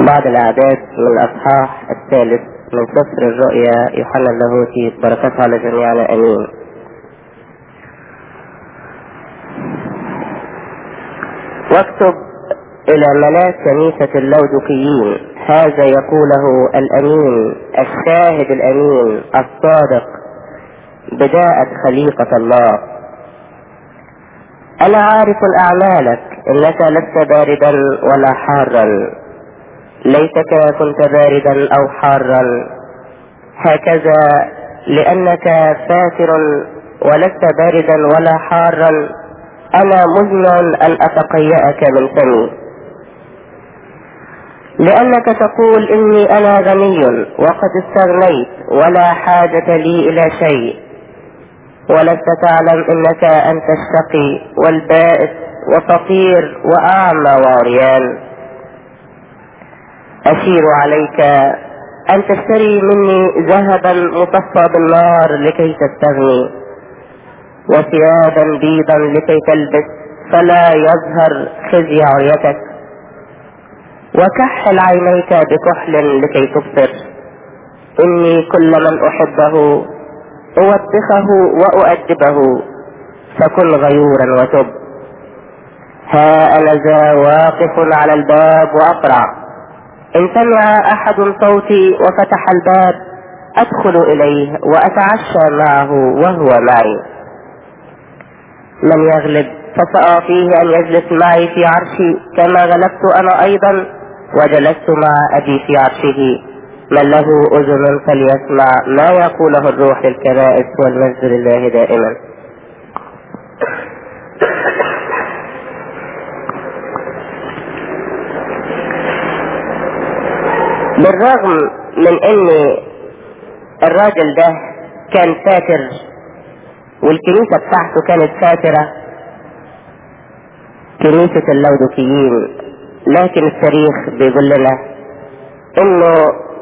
بعض الأعداد من الأصحاح الثالث من سفر الرؤيا يوحنا اللاهوتي بركاته على جميعنا أمين واكتب إلى ملاك كنيسة اللودقيين هذا يقوله الأمين الشاهد الأمين الصادق بداءة خليقة الله أنا عارف أعمالك إنك لست باردا ولا حارا ليتك كنت باردا أو حارا هكذا لأنك فاتر ولست باردا ولا حارا أنا مزمع أن أتقيأك من فمي لأنك تقول إني أنا غني وقد استغنيت ولا حاجة لي إلى شيء ولست تعلم إنك أنت الشقي والبائس وفقير وأعمى وعريان أشير عليك أن تشتري مني ذهبا مصفى بالنار لكي تستغني وثيابا بيضا لكي تلبس فلا يظهر خزي عريتك وكحل عينيك بكحل لكي تبصر إني كل من أحبه أوبخه وأؤدبه فكن غيورا وتب ها أنا ذا واقف على الباب وأقرع إن سمع أحد صوتي وفتح الباب أدخل إليه وأتعشى معه وهو معي من يغلب فسأعطيه أن يجلس معي في عرشي كما غلبت أنا أيضا وجلست مع أبي في عرشه من له أذن فليسمع ما يقوله الروح للكنائس والمجد لله دائما بالرغم من ان الراجل ده كان فاتر والكنيسة بتاعته كانت فاترة كنيسة اللودكيين لكن التاريخ بيقول لنا انه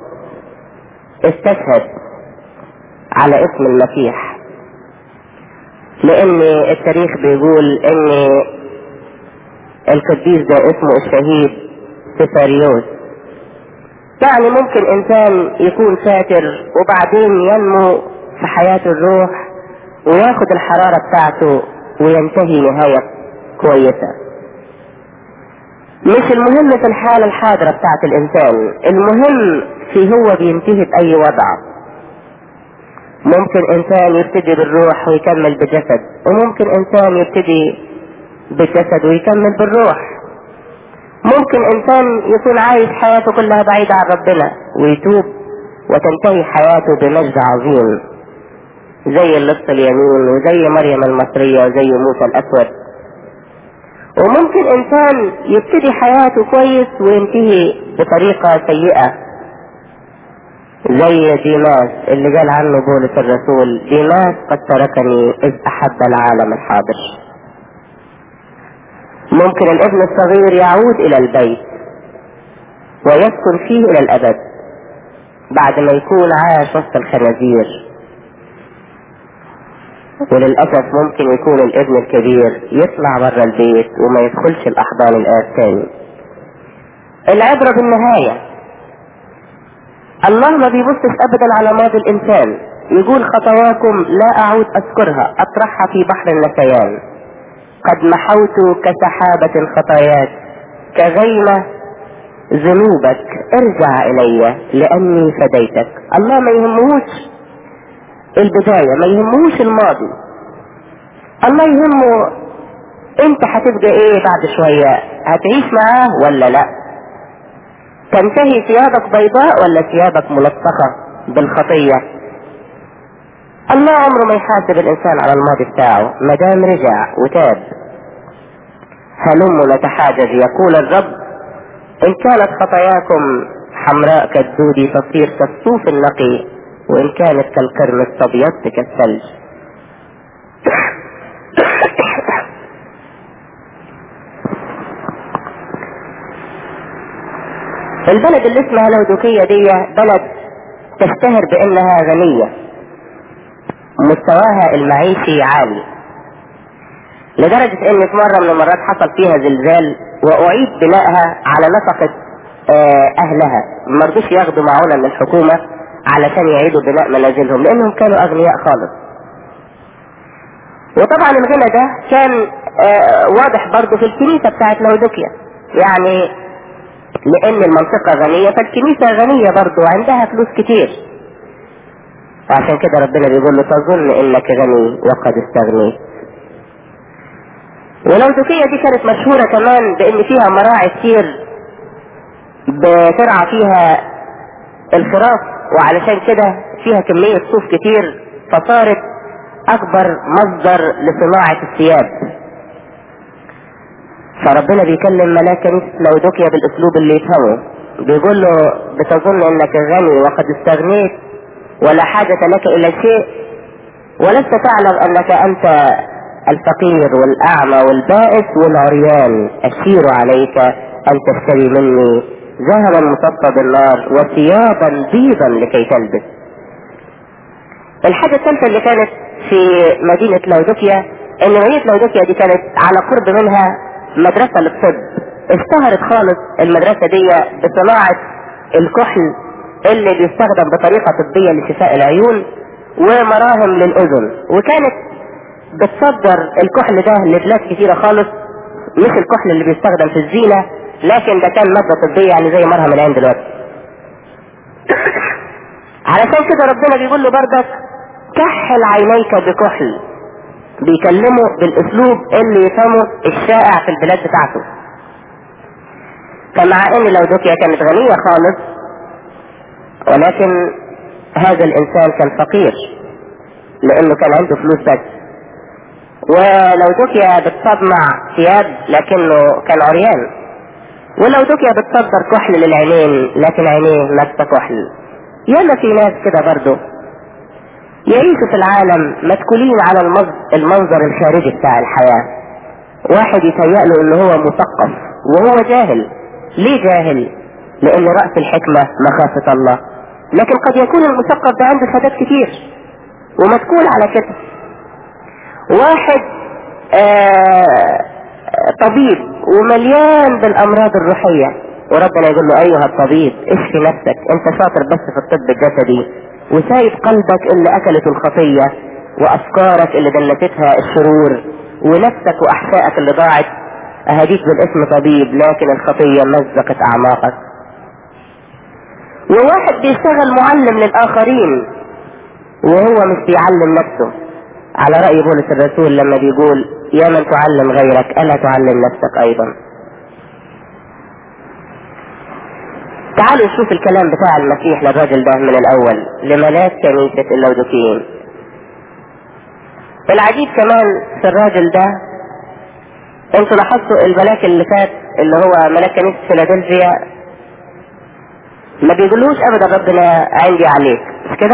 استشهد على اسم المسيح لان التاريخ بيقول ان القديس ده اسمه الشهيد سفاريوس يعني ممكن انسان يكون فاتر وبعدين ينمو في حياة الروح وياخد الحرارة بتاعته وينتهي نهاية كويسة مش المهم في الحالة الحاضرة بتاعت الانسان المهم في هو بينتهي بأي وضع ممكن انسان يبتدي بالروح ويكمل بالجسد وممكن انسان يبتدي بالجسد ويكمل بالروح ممكن انسان يكون عايش حياته كلها بعيدة عن ربنا ويتوب وتنتهي حياته بمجد عظيم زي اللص اليمين وزي مريم المصرية وزي موسى الاسود وممكن انسان يبتدي حياته كويس وينتهي بطريقة سيئة زي ديماس اللي قال عنه بولس الرسول ديماس قد تركني اذ احب العالم الحاضر ممكن الابن الصغير يعود الى البيت ويسكن فيه الى الابد بعد ما يكون عاش وسط الخنازير وللأسف ممكن يكون الابن الكبير يطلع برا البيت وما يدخلش الأحضان الآب تاني العبرة بالنهاية الله ما بيبصش أبدا على ماضي الإنسان يقول خطواكم لا أعود أذكرها أطرحها في بحر النسيان قد محوت كسحابة الخطايات كغيمة ذنوبك ارجع إلي لأني فديتك الله ما يهمهوش البداية ما يهمهوش الماضي الله يهمه انت هتبقى ايه بعد شوية هتعيش معاه ولا لا تنتهي ثيابك بيضاء ولا ثيابك ملطخة بالخطية الله عمره ما يحاسب الانسان على الماضي بتاعه ما دام رجع وتاب هلم نتحاجج يقول الرب ان كانت خطاياكم حمراء كالدود تصير كالصوف النقي وإن كانت كالقرمز تبيض كالثلج البلد اللي اسمها لودوكية دي بلد تشتهر بانها غنية مستواها المعيشي عالي لدرجة ان في مرة من المرات حصل فيها زلزال واعيد بنائها على نفقة آه، اهلها ما رضوش ياخدوا معونة من الحكومة علشان يعيدوا بناء منازلهم لانهم كانوا اغنياء خالص وطبعا الغنى ده كان آه، واضح برضه في الكنيسة بتاعت لودوكيا يعني لان المنطقة غنية فالكنيسة غنية برضه وعندها فلوس كتير وعشان كده ربنا بيقول له تظن انك غني وقد استغنيت ولودوكية دي كانت مشهورة كمان بان فيها مراعي كتير بترعى فيها الخراف وعلشان كده فيها كمية صوف كتير فصارت اكبر مصدر لصناعة الثياب فربنا بيكلم ملاك كنيسة لودوكيا بالاسلوب اللي يفهمه بيقول له بتظن انك غني وقد استغنيت ولا حاجة لك الى شيء ولست تعلم انك انت الفقير والاعمى والبائس والعريان اشير عليك ان تشتري مني ذهبا مصفى بالنار وثيابا بيضا لكي تلبس الحاجة الثالثة اللي كانت في مدينة لودوكيا ان مدينة لودوكيا دي كانت على قرب منها مدرسة للطب اشتهرت خالص المدرسة دي بصناعة الكحل اللي بيستخدم بطريقة طبية لشفاء العيون ومراهم للأذن وكانت بتصدر الكحل ده لبلاد كتيرة خالص مش الكحل اللي بيستخدم في الزينة لكن ده كان مادة طبية يعني زي مرهم العين دلوقتي علشان كده ربنا بيقول له بردك كحل عينيك بكحل بيكلمه بالاسلوب اللي يفهمه الشائع في البلاد بتاعته فمع ان لودوكيا كانت غنية خالص ولكن هذا الانسان كان فقير لانه كان عنده فلوس بس ولودوكيا بتصنع ثياب لكنه كان عريان ولودوكيا بتصدر كحل للعينين لكن عينيه ماسكه كحل ياما في ناس كده برضه يعيشوا في العالم متكولين على المنظر الخارجي بتاع الحياة واحد يتهيأ له ان هو مثقف وهو جاهل ليه جاهل لان رأس الحكمة مخافة الله لكن قد يكون المثقف ده عنده شهادات كتير ومتكول على كده واحد آه طبيب ومليان بالامراض الروحية وربنا يقول له ايها الطبيب اشفي نفسك انت شاطر بس في الطب الجسدي وسايب قلبك اللي اكلته الخطية وافكارك اللي دلتها الشرور ونفسك واحشائك اللي ضاعت اهديك بالاسم طبيب لكن الخطية مزقت اعماقك وواحد بيشتغل معلم للاخرين وهو مش بيعلم نفسه على رأي بولس الرسول لما بيقول يا من تعلم غيرك ألا تعلم نفسك أيضا تعالوا نشوف الكلام بتاع المسيح للراجل ده من الأول لملاك كنيسة اللودوكيين العجيب كمان في الراجل ده انتوا لاحظتوا الملاك اللي فات اللي هو ملاك كنيسة فيلادلفيا ما بيقولوش ابدا ربنا عندي عليك مش كده؟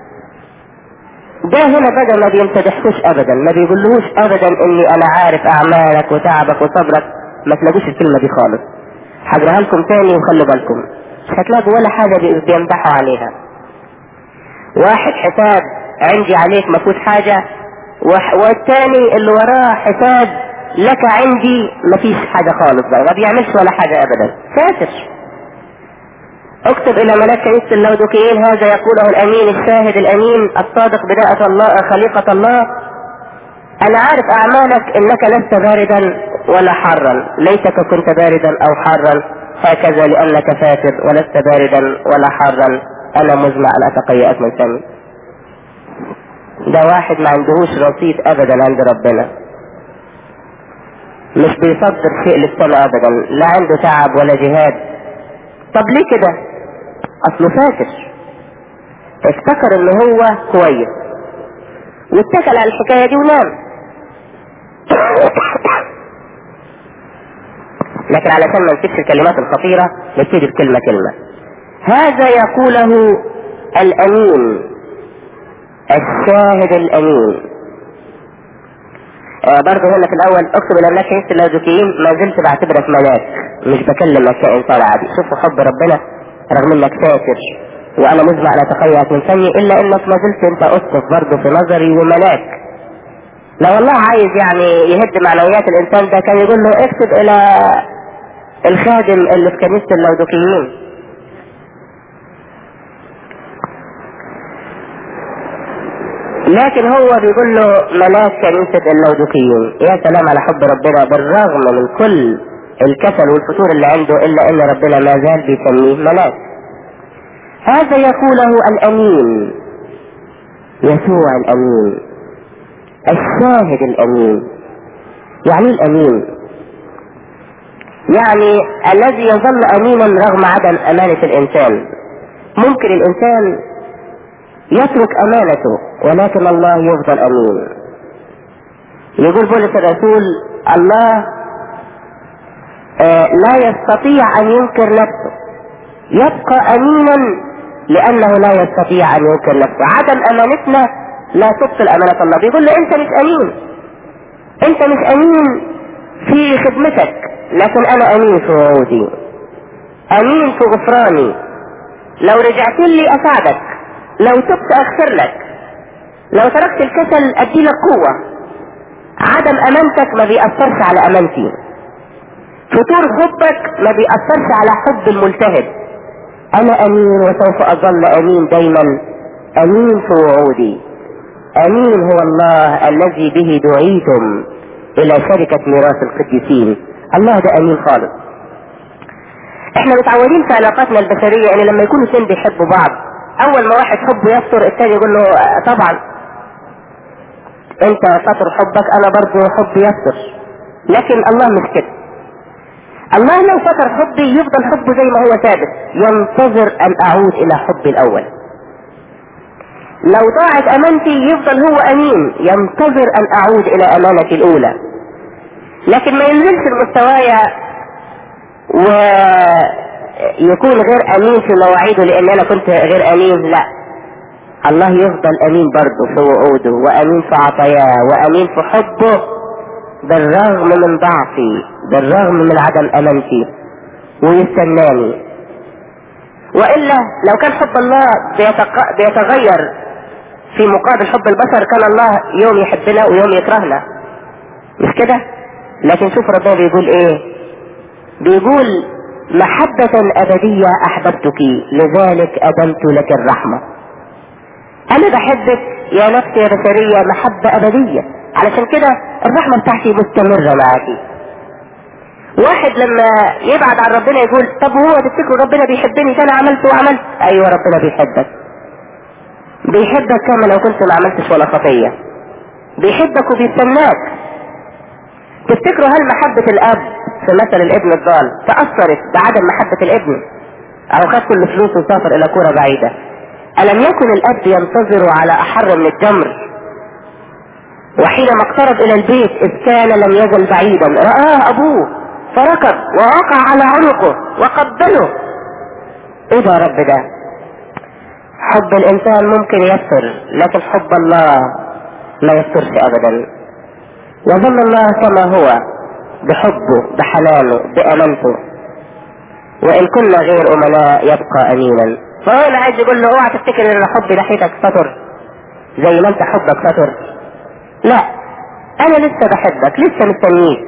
ده هنا بقى ما بيمتدحوش ابدا ما بيقولوش ابدا اني انا عارف اعمالك وتعبك وصبرك ما تلاقوش الكلمة دي خالص هجرها لكم تاني وخلوا بالكم مش هتلاقوا ولا حاجة بيمدحوا عليها واحد حساب عندي عليك ما فيهوش حاجة والتاني اللي وراه حساب لك عندي ما فيش حاجة خالص بقى ما بيعملش ولا حاجة ابدا ساتر اكتب الى ملاك كنيسة اللودوكيين هذا يقوله الامين الشاهد الامين الصادق بداءة الله خليقة الله انا عارف اعمالك انك لست باردا ولا حارا ليتك كنت باردا او حارا هكذا لانك فاتر ولست باردا ولا حارا انا مزمع ان اتقيأك من فمي ده واحد ما عندهوش رصيد ابدا عند ربنا مش بيصدر شيء للسماء ابدا لا عنده تعب ولا جهاد طب ليه كده اصله فاكر افتكر ان هو كويس واتكل على الحكاية دي ونام لكن علشان ما نسيبش الكلمات الخطيرة نبتدي بكلمة كلمة هذا يقوله الامين الشاهد الامين آه برضه هنا في الاول اكتب الى الناس كنيسة اللودوكيين ما زلت بعتبرك ملاك مش بكلمك كانسان عادي شوفوا حب ربنا رغم انك فاكر وانا مزمع لا تخيلك من فمي الا انك ما زلت انت اسقف برضه في نظري وملاك لو الله عايز يعني يهد معنويات الانسان ده كان يقول له اكتب الى الخادم اللي في كنيسة اللودوكيين لكن هو بيقول له ملاك كنيسة اللودوكيين يا سلام على حب ربنا بالرغم من كل الكسل والفتور اللي عنده الا ان ربنا ما زال بيسميه ملاك هذا يقوله الامين يسوع الامين الشاهد الامين يعني الامين يعني الذي يظل امينا رغم عدم امانة الانسان ممكن الانسان يترك امانته ولكن الله يفضل امين يقول بولس الرسول الله آه لا يستطيع ان ينكر نفسه يبقى امينا لانه لا يستطيع ان ينكر نفسه عدم امانتنا لا تبطل امانة الله بيقول له انت مش امين انت مش امين في خدمتك لكن انا امين في وعودي امين في غفراني لو رجعت لي اساعدك لو تبت اغفر لك لو تركت الكسل ادي لك قوة عدم امانتك ما بيأثرش على امانتي فتور حبك ما بيأثرش على حب الملتهب انا امين وسوف اظل امين دايما امين في وعودي امين هو الله الذي به دعيتم الى شركة ميراث القديسين الله ده امين خالص احنا متعودين في علاقاتنا البشرية ان لما يكونوا اثنين بيحبوا بعض اول ما واحد حبه يفتر التاني يقول له طبعا انت فطر حبك انا برضه حبي يفتر لكن الله مش كده الله لو فطر حبي يفضل حبه زي ما هو ثابت ينتظر ان اعود الى حبي الاول لو ضاعت امانتي يفضل هو امين ينتظر ان اعود الى امانتي الاولى لكن ما ينزلش لمستوايا ويكون غير امين في مواعيده لان انا كنت غير امين لا الله يفضل امين برضه في وعوده وامين في عطاياه وامين في حبه بالرغم من ضعفي بالرغم من عدم امانتي ويستناني والا لو كان حب الله بيتق... بيتغير في مقابل حب البشر كان الله يوم يحبنا ويوم يكرهنا مش كده لكن شوف ربنا بيقول ايه بيقول محبة أبدية أحببتك لذلك أدمت لك الرحمة أنا بحبك يا نفسي يا بشرية محبة أبدية علشان كده الرحمة بتاعتي مستمرة معاكي واحد لما يبعد عن ربنا يقول طب هو تفتكروا ربنا بيحبني ده انا عملت وعملت ايوه ربنا بيحبك بيحبك كما لو كنت ما عملتش ولا خطية بيحبك وبيستناك تفتكروا هل محبة الاب في مثل الابن الضال تأثرت بعدم محبة الابن او خد كل فلوسه وسافر الى كرة بعيدة الم يكن الاب ينتظر على احر من الجمر وحينما اقترب الى البيت اذ كان لم يزل بعيدا رآه ابوه فركض ووقع على عنقه وقبله ايه ده يا رب ده حب الانسان ممكن يفتر لكن حب الله ما يفترش ابدا يظل الله كما هو بحبه بحنانه بامانته وان كنا غير امناء يبقى امينا فهو اللي عايز يقول له اوعى تفتكر ان حبي ناحيتك سطر زي ما انت حبك سطر لا انا لسه بحبك لسه مستنيك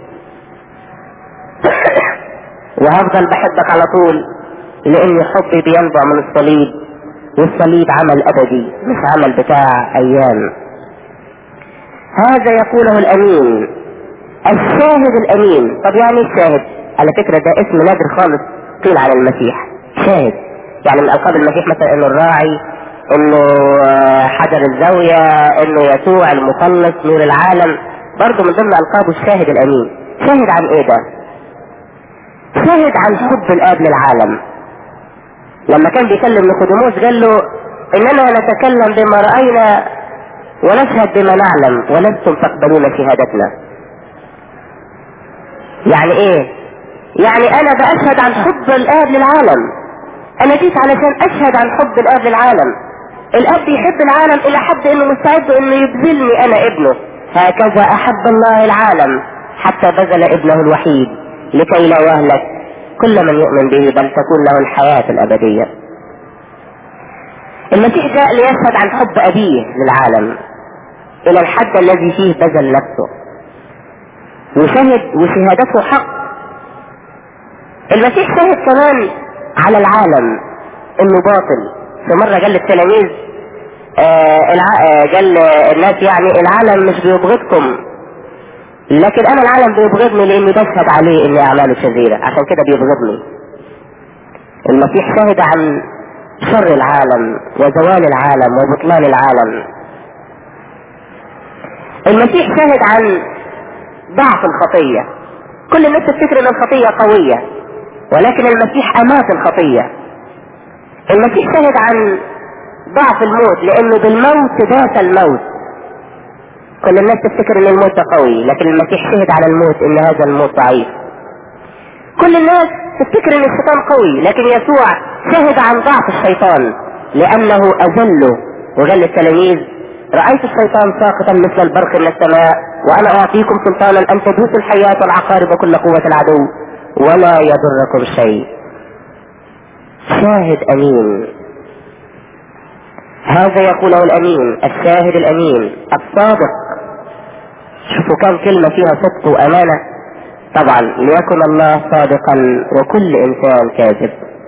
وهفضل بحبك على طول لان حبي بينبع من الصليب والصليب عمل ابدي مش عمل بتاع ايام هذا يقوله الامين الشاهد الامين طب يعني الشاهد على فكرة ده اسم نادر خالص قيل على المسيح شاهد يعني من القاب المسيح مثلا انه الراعي انه حجر الزاوية انه يسوع المخلص نور العالم برضه من ضمن القابه الشاهد الامين شاهد عن ايه ده شاهد عن حب الاب للعالم لما كان بيكلم نيقوديموس قال له اننا نتكلم بما راينا ونشهد بما نعلم ولستم تقبلون شهادتنا يعني ايه يعني انا باشهد عن حب الاب للعالم انا جيت علشان اشهد عن حب الاب للعالم الاب يحب العالم الى حد انه مستعد انه يبذلني انا ابنه هكذا احب الله العالم حتى بذل ابنه الوحيد لكي لا يهلك كل من يؤمن به بل تكون له الحياة الأبدية المسيح جاء ليشهد عن حب أبيه للعالم إلى الحد الذي فيه بذل نفسه وشهد وشهادته حق المسيح شاهد كمان على العالم انه باطل في مرة قال للتلاميذ آه الع... آه قال الناس يعني العالم مش بيبغضكم لكن انا العالم بيبغضني لاني بشهد عليه اني اعماله شريرة عشان كده بيبغضني المسيح شهد عن شر العالم وزوال العالم وبطلان العالم المسيح شهد عن ضعف الخطية كل الناس تفتكر ان الخطية قوية ولكن المسيح امات الخطية المسيح شهد عن ضعف الموت لانه بالموت داس الموت كل الناس تفتكر ان الموت قوي لكن المسيح شهد على الموت ان هذا الموت ضعيف كل الناس تفتكر ان الشيطان قوي لكن يسوع شهد عن ضعف الشيطان لانه اذله وقال للتلاميذ رأيت الشيطان ساقطا مثل البرق من السماء وانا اعطيكم سلطانا ان تدوسوا الحياة والعقارب وكل قوة العدو ولا يضركم شيء شاهد امين هذا يقوله الامين الشاهد الامين الصادق شوفوا كم كلمة فيها صدق وامانة طبعا ليكن الله صادقا وكل انسان كاذب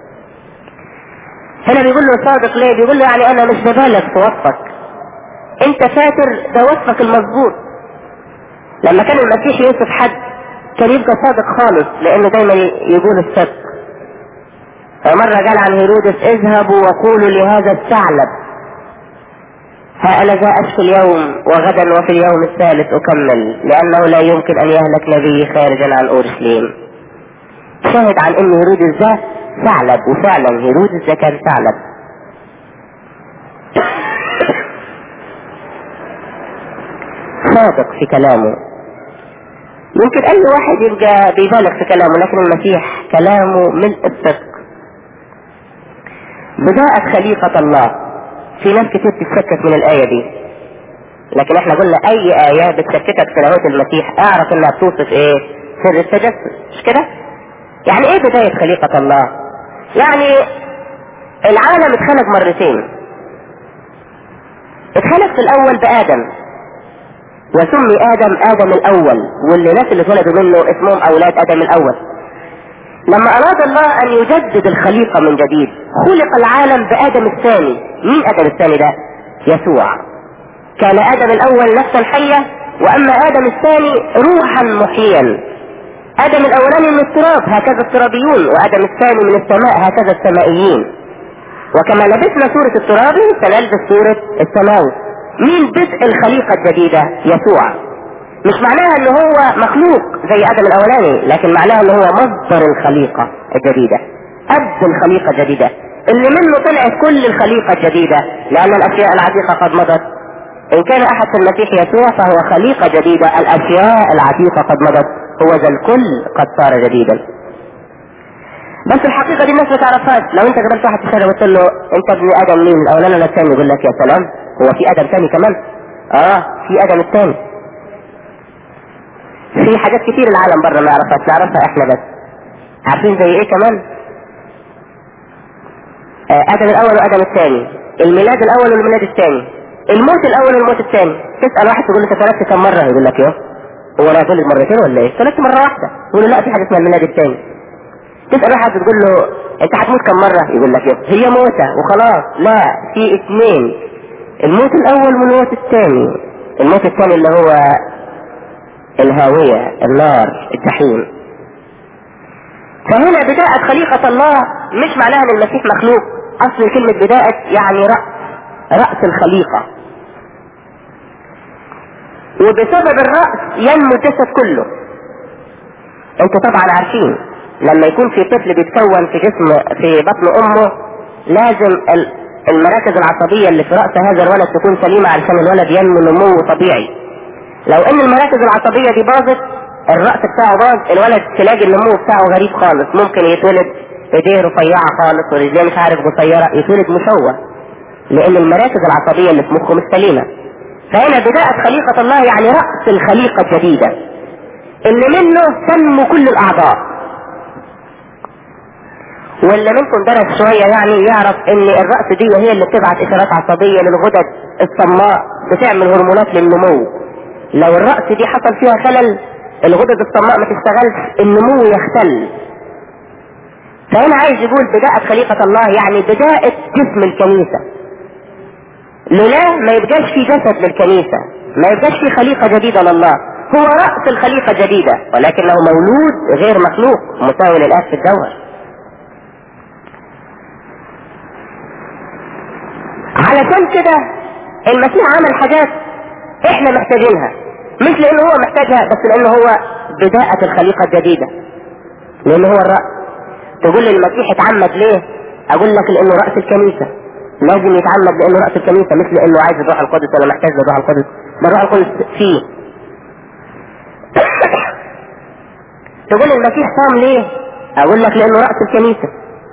هنا بيقول له صادق ليه بيقول له يعني انا مش ببالغ في وصفك انت فاكر ده وصفك المظبوط لما كان المسيح يوصف حد كان يبقى صادق خالص لانه دايما يقول الصدق فمرة قال عن هيرودس اذهبوا وقولوا لهذا الثعلب ها انا ذا اشفي اليوم وغدا وفي اليوم الثالث اكمل لانه لا يمكن ان يهلك نبي خارجا عن اورشليم شاهد عن ان هيرودس ده ثعلب وفعلا هيرودس ده كان ثعلب صادق في كلامه يمكن اي واحد يبقى بيبالغ في كلامه لكن المسيح كلامه ملء الصدق بداءة خليقة الله في ناس كتير تتشكك من الآية دي لكن احنا قلنا اي آية بتشككك في لاهوت المسيح اعرف انها بتوصف ايه سر التجسد مش كده يعني ايه بداية خليقة الله يعني العالم اتخلق مرتين اتخلق في الاول بادم وسمي ادم ادم الاول واللي الناس اللي اتولدوا منه اسمهم اولاد ادم الاول لما اراد الله ان يجدد الخليقة من جديد خلق العالم بادم الثاني مين ادم الثاني ده يسوع كان ادم الاول نفسا حية واما ادم الثاني روحا محيا ادم الاولاني من التراب هكذا الترابيون وادم الثاني من السماء هكذا السمائيين وكما لبسنا سورة الترابي سنلبس سورة السماوي مين بدء الخليقة الجديدة يسوع مش معناها ان هو مخلوق زي ادم الاولاني لكن معناها ان هو مصدر الخليقة الجديدة اب الخليقة الجديدة اللي منه طلعت كل الخليقة الجديدة لان الاشياء العتيقة قد مضت ان كان احد في المسيح يسوع فهو خليقة جديدة الاشياء العتيقة قد مضت هو ذا الكل قد صار جديدا بس الحقيقة دي الناس ما تعرفهاش لو انت قابلت واحد في الشارع وقلت له انت ابن ادم مين الاولاني ولا الثاني يقول لك يا سلام هو في ادم ثاني كمان اه في ادم الثاني في حاجات كتير العالم بره ما يعرفهاش نعرفها احنا بس عارفين زي ايه كمان آه ادم الاول وادم الثاني الميلاد الاول والميلاد الثاني الموت الاول والموت الثاني تسال واحد تقول له انت اتولدت كم مره يقول لك ايه هو انا اتولد مرتين ولا ايه اتولدت مره واحده يقول له لا في حاجه اسمها الميلاد الثاني تسال واحد تقول له انت هتموت كم مره يقول لك ايه هي موتة وخلاص لا في اثنين الموت الاول والموت الثاني الموت الثاني اللي هو الهاوية النار الجحيم فهنا بداية خليقة الله مش معناها ان المسيح مخلوق اصل كلمة بداية يعني رأس رأس الخليقة وبسبب الرأس ينمو الجسد كله انتوا طبعا عارفين لما يكون في طفل بيتكون في جسم في بطن امه لازم المراكز العصبية اللي في رأس هذا الولد تكون سليمة علشان الولد ينمو نمو طبيعي لو ان المراكز العصبية دي باظت الرأس بتاعه باظ الولد تلاقي النمو بتاعه غريب خالص ممكن يتولد ايديه رفيعة خالص ورجليه مش عارف قصيرة يتولد مشوه لان المراكز العصبية اللي في مخه مش سليمة فهنا بداية خليقة الله يعني رأس الخليقة الجديدة اللي منه تنمو كل الاعضاء واللي منكم درس شوية يعني يعرف ان الرأس دي هي اللي بتبعت اشارات عصبية للغدد الصماء بتعمل هرمونات للنمو لو الرأس دي حصل فيها خلل الغدد الصماء ما تشتغلش النمو يختل فهنا عايز يقول بداءة خليقة الله يعني بداية جسم الكنيسة لولا ما يبقاش في جسد للكنيسة ما يبقاش في خليقة جديدة لله هو رأس الخليقة جديدة ولكنه مولود غير مخلوق مساوي للآب في الجوهر علشان كده المسيح عمل حاجات احنا محتاجينها مش لانه هو محتاجها بس لانه هو بداية الخليقة الجديدة لانه هو الرأس تقول لي المسيح اتعمد ليه اقول لك لانه رأس الكنيسة لازم يتعمد لانه رأس الكنيسة مش لانه عايز الروح القدس ولا محتاج للروح القدس ده الروح القدس فيه تقول لي المسيح صام ليه اقول لك لانه رأس الكنيسة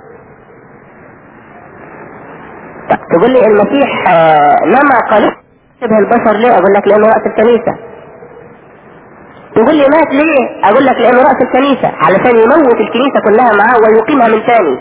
تقول لي المسيح نما قال شبه البشر ليه اقول لك لانه رأس الكنيسة تقول لي مات ليه اقول لك لانه رأس الكنيسة علشان يموت الكنيسة كلها معاه ويقيمها من ثاني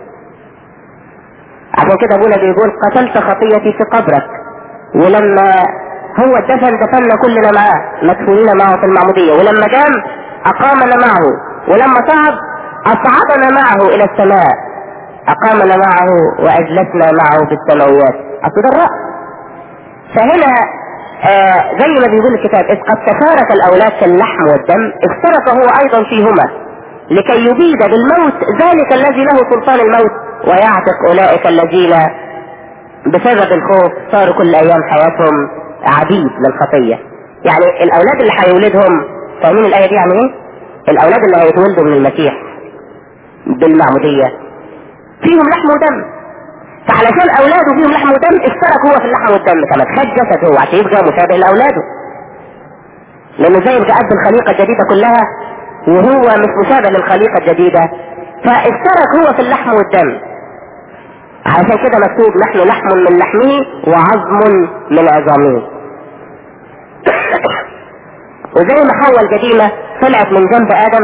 عشان كده ابونا بيقول قتلت خطيتي في قبرك ولما هو دفن دفننا كلنا معاه مدفونين معه في المعمودية ولما قام اقامنا معه ولما صعد اصعدنا معه الى السماء اقامنا معه واجلسنا معه في السماويات اصل ده الرأس فهنا آه زي ما بيقول الكتاب اذ قد تشارك الاولاد في اللحم والدم اشترك هو ايضا فيهما لكي يبيد بالموت ذلك الذي له سلطان الموت ويعتق اولئك الذين بسبب الخوف صاروا كل ايام حياتهم عبيد للخطيه يعني الاولاد اللي هيولدهم فاهمين الايه دي يعني ايه الاولاد اللي هيتولدوا من المسيح بالمعموديه فيهم لحم ودم فعلشان اولاده فيهم لحم ودم اشترك هو في اللحم والدم كمان خد جسد هو عشان يبقى مشابه لاولاده لانه زي يبقى قد الخليقه الجديده كلها وهو مش مشابه للخليقه الجديده فاشترك هو في اللحم والدم علشان كده مكتوب نحن لحم من لحمه وعظم من عظامه وزي ما حواء القديمه طلعت من جنب ادم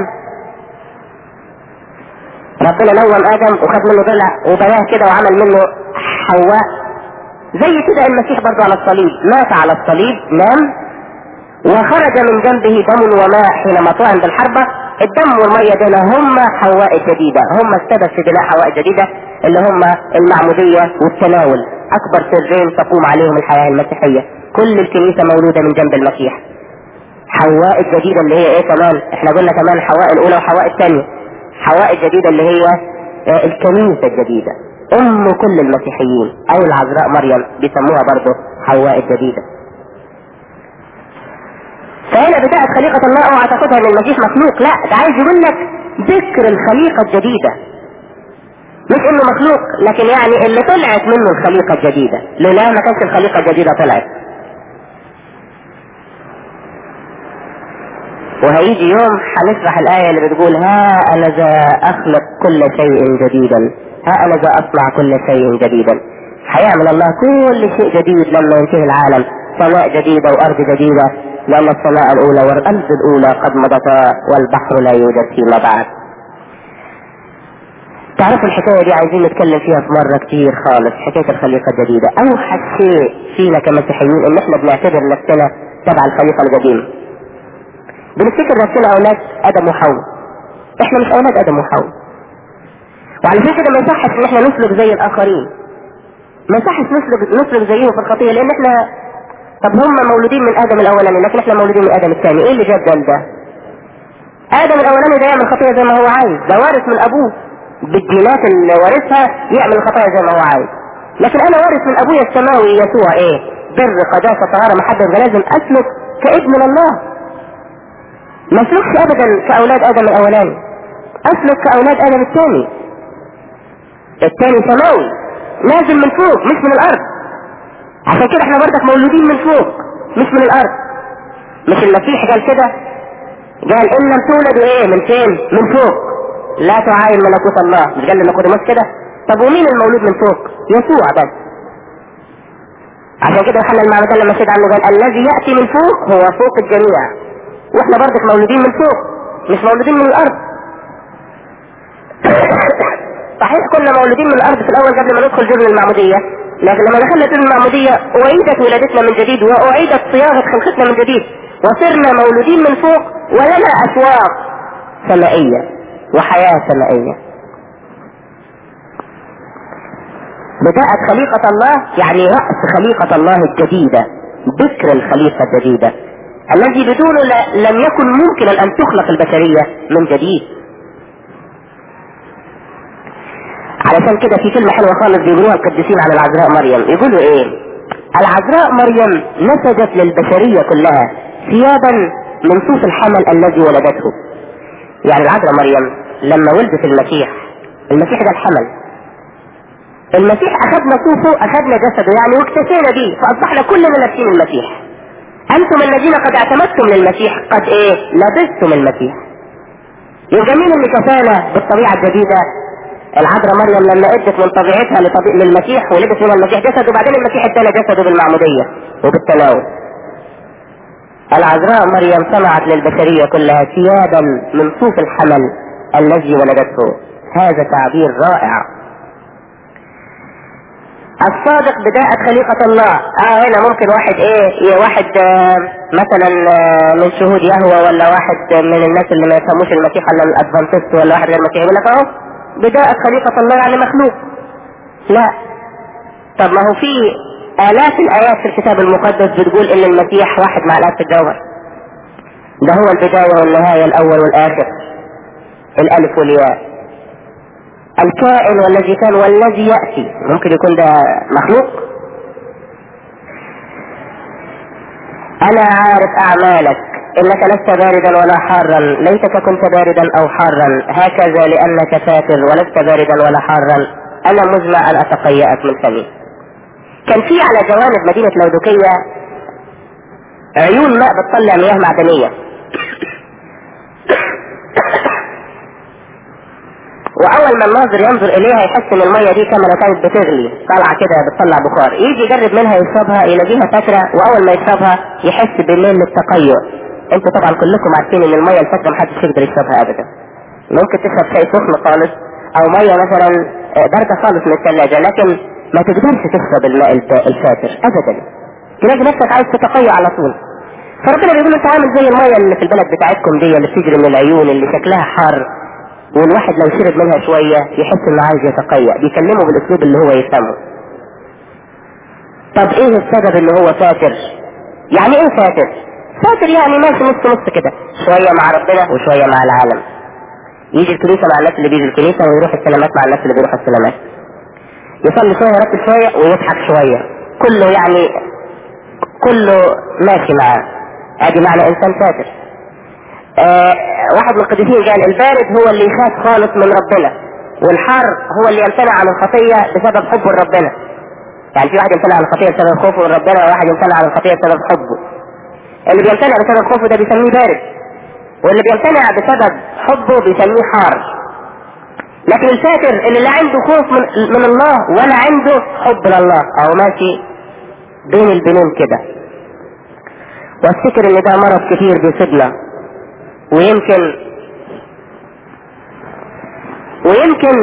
ربنا نوم ادم وخد منه ضلع وبناه كده وعمل منه حواء زي كده المسيح برضه على الصليب مات على الصليب نام وخرج من جنبه دم وماء حينما طعن بالحربة الدم والمية دول هم حواء الجديدة هم السبب في بناء حواء الجديدة اللي هم المعمودية والتناول اكبر سرين تقوم عليهم الحياة المسيحية كل الكنيسة مولودة من جنب المسيح حواء الجديدة اللي هي ايه كمان احنا قلنا كمان حواء الاولى وحواء الثانية حواء الجديدة اللي هي الكنيسة الجديدة ام كل المسيحيين او العذراء مريم بيسموها برضه حواء الجديدة فهنا بداية خليقة الله اوعى تاخدها ان المسيح مخلوق لا ده عايز يقول لك ذكر الخليقة الجديدة مش انه مخلوق لكن يعني اللي طلعت منه الخليقة الجديدة لولا ما كانش الخليقة الجديدة طلعت وهيجي يوم هنشرح الآية اللي بتقول ها أنا ذا أخلق كل شيء جديدا ها أنا ذا أصنع كل شيء جديدا هيعمل الله كل شيء جديد لما ينتهي العالم سماء جديدة وأرض جديدة لأن السماء الأولى والأرض الأولى قد مضتا والبحر لا يوجد فيما بعد تعرفوا الحكاية دي عايزين نتكلم فيها في مرة كتير خالص حكاية الخليقة الجديدة أوحش شيء فينا كمسيحيين إن إحنا بنعتبر نفسنا تبع الخليقة القديمة بنفتكر نفسنا اولاد ادم وحواء احنا مش اولاد ادم وحواء وعلشان كده ما يصحش ان احنا نسلك زي الاخرين ما يصحش نسلك نسلك زيهم في الخطيه لان احنا طب هم مولودين من ادم الاولاني لكن احنا مولودين من ادم الثاني ايه اللي جاب ده ده ادم الاولاني ده يعمل خطيه زي ما هو عايز ده وارث من ابوه بالدينات اللي وارثها يعمل الخطايا زي ما هو عايز لكن انا وارث من ابويا السماوي يسوع ايه بر قداسه طهاره محبه لازم اسلك كابن الله ما اسلكش ابدا كاولاد ادم الاولاني اسلك كاولاد ادم الثاني الثاني سماوي نازل من فوق مش من الارض عشان كده احنا برضك مولودين من فوق مش من الارض مش المسيح قال كده قال ان لم تولدوا ايه من فين من فوق لا تعاين ملكوت الله مش قال لنيقوديموس كده طب ومين المولود من فوق يسوع بس عشان كده يوحنا المعمدان لما شهد عنه قال الذي ياتي من فوق هو فوق الجميع واحنا برضك مولودين من فوق مش مولودين من الارض صحيح كنا مولودين من الارض في الاول قبل ما ندخل جبل المعمودية لكن لما دخلنا جبل المعمودية اعيدت ولادتنا من جديد واعيدت صياغة خلقتنا من جديد وصرنا مولودين من فوق ولنا اسواق سمائية وحياة سمائية بدأت خليقة الله يعني رأس خليقة الله الجديدة ذكر الخليقة الجديدة الذي بدونه لم يكن ممكنا أن تخلق البشرية من جديد علشان كده في كلمة حلوة خالص بيقولوها القديسين على العذراء مريم يقولوا ايه العذراء مريم نسجت للبشرية كلها ثيابا من صوف الحمل الذي ولدته يعني العذراء مريم لما ولدت المسيح المسيح ده الحمل المسيح اخذنا صوفه اخذنا جسده يعني واكتسينا به فاصبحنا كلنا لابسين المسيح انتم الذين قد اعتمدتم للمسيح قد ايه لبستم المسيح يبقى مين اللي كفانا بالطبيعه الجديده العذراء مريم لما ادت من طبيعتها لطبيع للمسيح ولبس من المسيح جسد وبعدين المسيح ادانا جسده بالمعمودية وبالتناول العذراء مريم صنعت للبشرية كلها ثيابا من صوف الحمل الذي ولدته هذا تعبير رائع الصادق بداءة خليقة الله اه هنا ممكن واحد ايه واحد آه مثلا آه من شهود يهوى ولا واحد من الناس اللي ما يفهموش المسيح ولا الادفانتست ولا واحد غير مسيحي يقول لك اهو بداءة خليقة الله يعني مخلوق لا طب ما هو في آلاف الآيات في الكتاب المقدس بتقول إن المسيح واحد مع الآب في الجوهر ده هو البداية والنهاية الأول والآخر الألف والياء الكائن والذي كان والذي يأتي ممكن يكون ده مخلوق أنا عارف أعمالك إنك لست باردا ولا حارا ليتك كنت باردا أو حارا هكذا لأنك ساتر ولست باردا ولا حارا أنا مزمع أن أتقيأك من فمي كان في على جوانب مدينة لودوكية عيون ماء بتطلع مياه معدنية واول ما الناظر ينظر اليها يحس ان الميه دي كما لو كانت بتغلي طالعه كده بتطلع بخار يجي يجرب منها يشربها يلاقيها فتره واول ما يشربها يحس بالليل التقيؤ انتوا طبعا كلكم عارفين ان الميه الفتره محدش يقدر يشربها ابدا ممكن تشرب شيء سخن خالص او ميه مثلا بارده خالص من الثلاجه لكن ما تقدرش تشرب الماء الفاتر ابدا تلاقي نفسك عايز تتقيأ على طول فربنا بيقول انت عامل زي الميه اللي في البلد بتاعتكم دي اللي بتجري من العيون اللي شكلها حار والواحد لو شرب منها شوية يحس انه عايز يتقيأ بيكلمه بالاسلوب اللي هو يفهمه طب ايه السبب ان هو فاتر يعني ايه فاتر فاتر يعني ماشي نص نص كده شوية مع ربنا وشوية مع العالم يجي الكنيسة مع الناس اللي بيجي الكنيسة ويروح السلامات مع الناس اللي بيروح السلامات يصلي شوية يركز شوية ويضحك شوية كله يعني كله ماشي معاه ادي معنى انسان فاتر آه واحد من القديسين قال البارد هو اللي يخاف خالص من ربنا والحار هو اللي يمتنع عن الخطية بسبب حبه لربنا يعني في واحد يمتنع عن الخطية بسبب خوفه من ربنا وواحد يمتنع عن الخطية بسبب حبه اللي بيمتنع بسبب خوفه ده بيسميه بارد واللي بيمتنع بسبب حبه بيسميه حار لكن الفاتر اللي لا عنده خوف من, من الله ولا عنده حب لله او ماشي بين البنين كده وافتكر ان ده مرض كتير بيصيبنا ويمكن ويمكن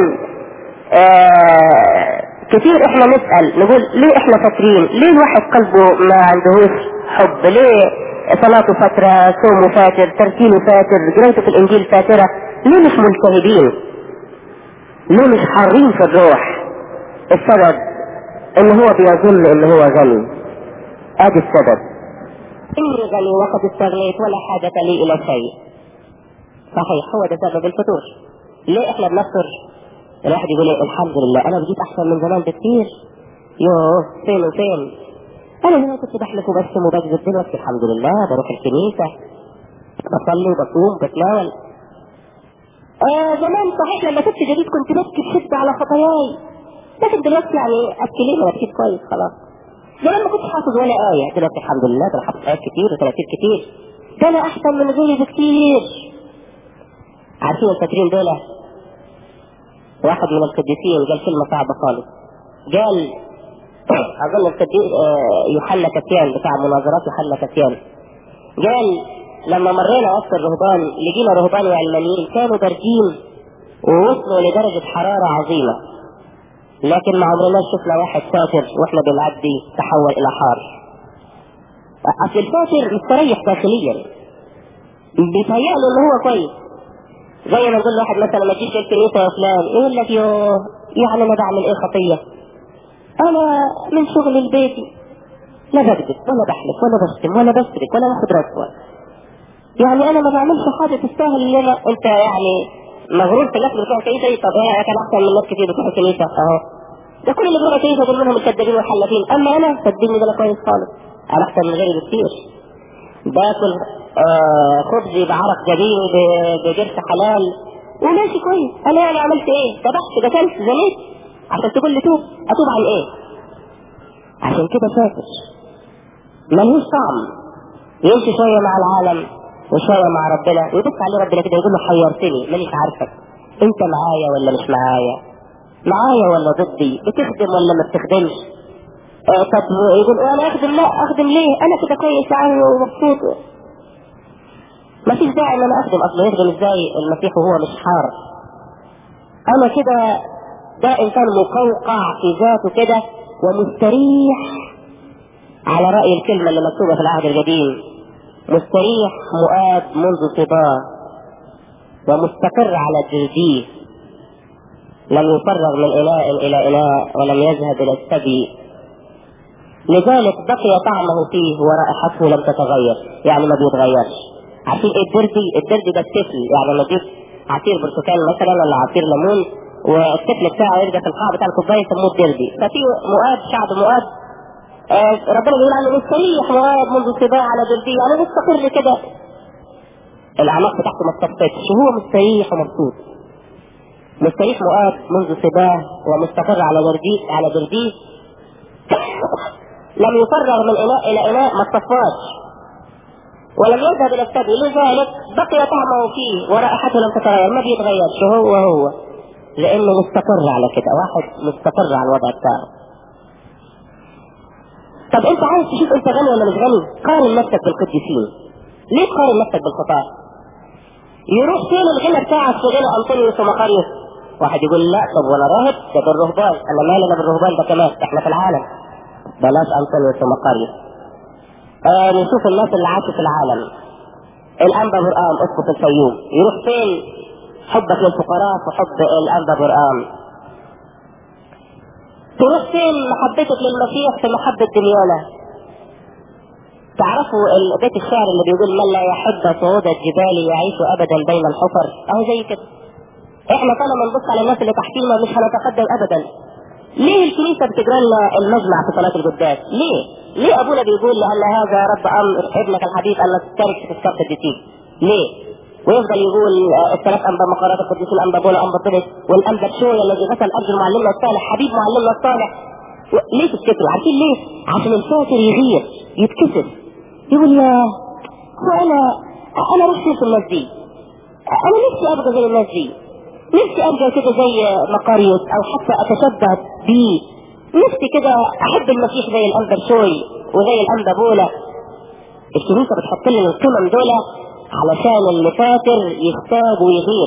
آه كتير احنا نسأل نقول ليه احنا فاكرين ليه الواحد قلبه ما عندهوش حب ليه صلاته فترة صومه فاتر ترتيله فاتر قرايته في الانجيل فاترة ليه مش ملتهبين ليه مش حارين في الروح السبب ان هو بيظن ان هو غني ادي السبب اني غني وقد استغنيت ولا حاجة لي الى شيء صحيح هو ده سبب الفتور ليه احنا بنفطر الواحد يقول ايه الحمد لله انا بجيت احسن من زمان بكتير يوه فين وفين انا هنا كنت بحلف وبسم وبكذب دلوقتي الحمد لله بروح الكنيسة بصلي وبصوم بتناول آه زمان صحيح لما كنت جديد كنت ببكي بشدة على خطاياي لكن دلوقتي يعني ابكي ليه انا بكيت كويس خلاص زمان ما كنتش حافظ ولا آية دلوقتي الحمد لله ده حافظ آيات كتير وتلاتين كتير ده انا احسن من غيري بكتير عارفين الفاكرين دول واحد من القديسين قال كلمة صعبة خالص قال اظن القديس يوحنا كتيان بتاع مناظرات يوحنا كتيان قال لما مرينا وسط الرهبان لقينا رهبان علمانيين كانوا باردين ووصلوا لدرجة حرارة عظيمة لكن ما عمرنا شفنا واحد فاتر واحنا بنعدي تحول الى حار اصل الفاتر مستريح داخليا بيتهيأله ان هو كويس زي ما نقول لواحد مثلا ما تجيش الكنيسه يا فلان يقول لك يوه يعني انا بعمل ايه خطيه انا من شغل البيت لا بكذب ولا بحلف ولا بشتم ولا بسرق ولا باخد رشوه يعني انا ما بعملش حاجه تستاهل ان انا انت يعني مغرور في الناس بتروح كنيسه طب انا كان احسن من ناس كتير بتروح كنيسه اهو ده كل اللي بيروح كنيسه دول منهم الكدابين والحلافين اما انا صدقني ده انا كويس خالص انا احسن من غيري بكتير باكل آه خبزي بعرق جبيني بجرس حلال وماشي كويس انا يعني عملت ايه ذبحت قتلت زنيت عشان تقول لي توب اتوب عن ايه عشان كده فاكر ملوش طعم يمشي شويه مع العالم وشويه مع ربنا ويبص عليه ربنا كده يقول له حيرتني مانيش عارفك انت معايا ولا مش معايا معايا ولا ضدي بتخدم ولا ما بتخدمش آه طب يقول انا اخدم لا اخدم ليه انا كده كويس يعني ومبسوط ما فيش داعي ان انا اخدم اصلا يخدم ازاي المسيح وهو مش حار انا كده ده انسان مقوقع في ذاته كده ومستريح على رأي الكلمة اللي مكتوبة في العهد القديم مستريح مؤاب منذ صباه ومستقر على جلديه لم يفرغ من إناء إلى إناء ولم يذهب إلى الثدي لذلك بقي طعمه فيه ورائحته لم تتغير يعني ما بيتغيرش عارفين ايه الدردي الدردي ده التفل يعني لما تجيب عصير برتقال مثلا ولا عصير ليمون والتفل بتاعه يرجع في القاع بتاع الكوبايه يسموه الدردي ففي مؤاب شعب مؤاب آه ربنا بيقول عنه مستريح مؤاب منذ صباع على دردي يعني مستقر كده الاعماق بتاعته ما اتطفتش وهو مستريح ومبسوط مستريح مؤاب منذ صباه ومستقر على دردي على درديه لم يفرغ من اناء الى اناء ما اتصفاش ولم يذهب الى الثدي لذلك بقي طعمه فيه ورائحته لم تتغير ما بيتغيرش هو هو لانه مستقر على كده واحد مستقر على الوضع بتاعه طب انت عايز تشوف انت غني ولا مش غني قارن نفسك بالقديسين ليه تقارن نفسك بالخطاة يروح فين الغنى بتاعك في غنى انطونيوس ومقاريوس واحد يقول لا طب وانا راهب ده بالرهبان انا مالنا بالرهبان ده كمان احنا في العالم بلاش انطونيوس ومقاريوس آه نشوف الناس اللي عاشوا في العالم الانبا برقام اسقف الفيوم يروح فين حبك للفقراء وحب الانبا برقام تروح فين محبتك للمسيح في محبة دنيانا تعرفوا بيت الشعر اللي بيقول من لا يحب صعود الجبال يعيش ابدا بين الحفر اهو زي كده احنا طالما نبص على الناس اللي تحتينا مش هنتقدم ابدا ليه الكنيسة بتجرى لنا المجمع في صلاة القداس؟ ليه؟ ليه ابونا بيقول لان هذا رب امر ابنك الحبيب ان تشترك في الشرط الجديد؟ ليه؟ ويفضل يقول الثلاث انبا مقارات القديس الانبا بولا انبا طرس والانبا شوية الذي غسل ارجل معلمنا الصالح حبيب معلمنا الصالح ليه تفتكروا؟ عارفين ليه؟ عشان الفاطر يغير يتكسر يقول يا انا انا نفسي في الناس دي انا نفسي ابقى زي الناس دي نفسي ابقى كده زي مقاريوس او حتى اتشبه بيه نفسي كده احب المسيح زي الانبا شوي وزي الانبا بولا الكنيسه بتحط لنا القمم دول علشان اللي فاكر يختاب ويغير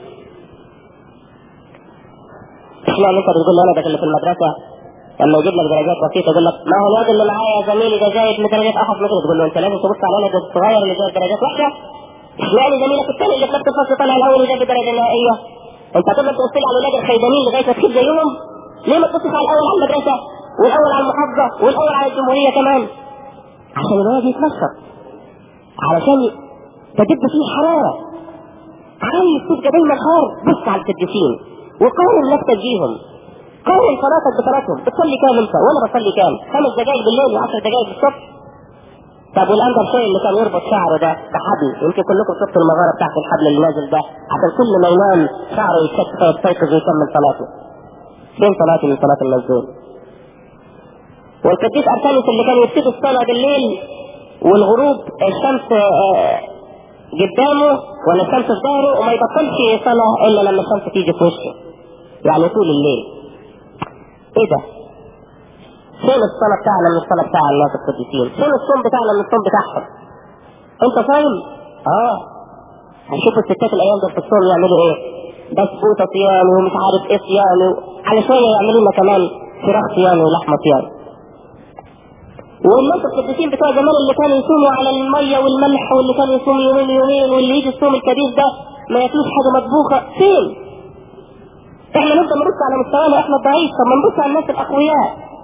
اشمعنى انت بتقول انا ده اللي في المدرسه لما يجيب لك درجات بسيطه يقول لك ما هو الواد اللي معايا زميلي ده جايب درجات اخف من كده تقول له انت لازم تبص على الولد الصغير اللي جايب درجات وحشه اشمعنى زميلك الثاني اللي في نفس الفصل طلع الاول وجاب درجه نهائيه انت هتفضل تبص لي على الولاد الخيبانين لغايه ما تجيب زيهم ليه ما تبصش على الاول على المدرسه والاول على المحافظه والاول على الجمهوريه كمان عشان الولد يتنشط علشان تجد فيه حراره عايز تبقى دايما خير بص على القديسين وقارن نفسك بيهم قارن صلاتك بصلاتهم بتصلي كام انت وانا بصلي كام خمس دقائق بالليل و10 دقائق الصبح طب والانبر شوي اللي كان يربط شعره ده بحبل يمكن كلكم شفتوا المغاره بتاعت الحبل اللي نازل ده عشان كل ما ينام شعره يتشك فيستيقظ ويكمل صلاته فين صلاتي من صلاه المسجون والقديس ارسانيوس اللي كان يبتدي الصلاه بالليل والغروب الشمس قدامه ولا الشمس في ظهره وما يبطلش صلاه الا لما الشمس تيجي في وشه يعني طول الليل ايه ده فين الصلاة بتاعنا من الصلاة بتاع الناس القديسين فين الصوم بتاعنا من الصوم بتاعهم انت صايم اه هنشوف الستات الايام دول في الصوم يعملوا ايه بسبوطة صيام ومش عارف ايه صيام على شوية يعملوا لنا كمان فراخ صيام ولحمة صيام والناس القديسين بتوع زمان اللي كانوا يصوموا على المية والملح واللي كانوا يصوموا يومين يومين واللي يجي الصوم الكبير ده ما ياكلوش حاجة مطبوخة فين؟ احنا نفضل نبص على مستوانا احنا الضعيف طب ما نبص على الناس الاقوياء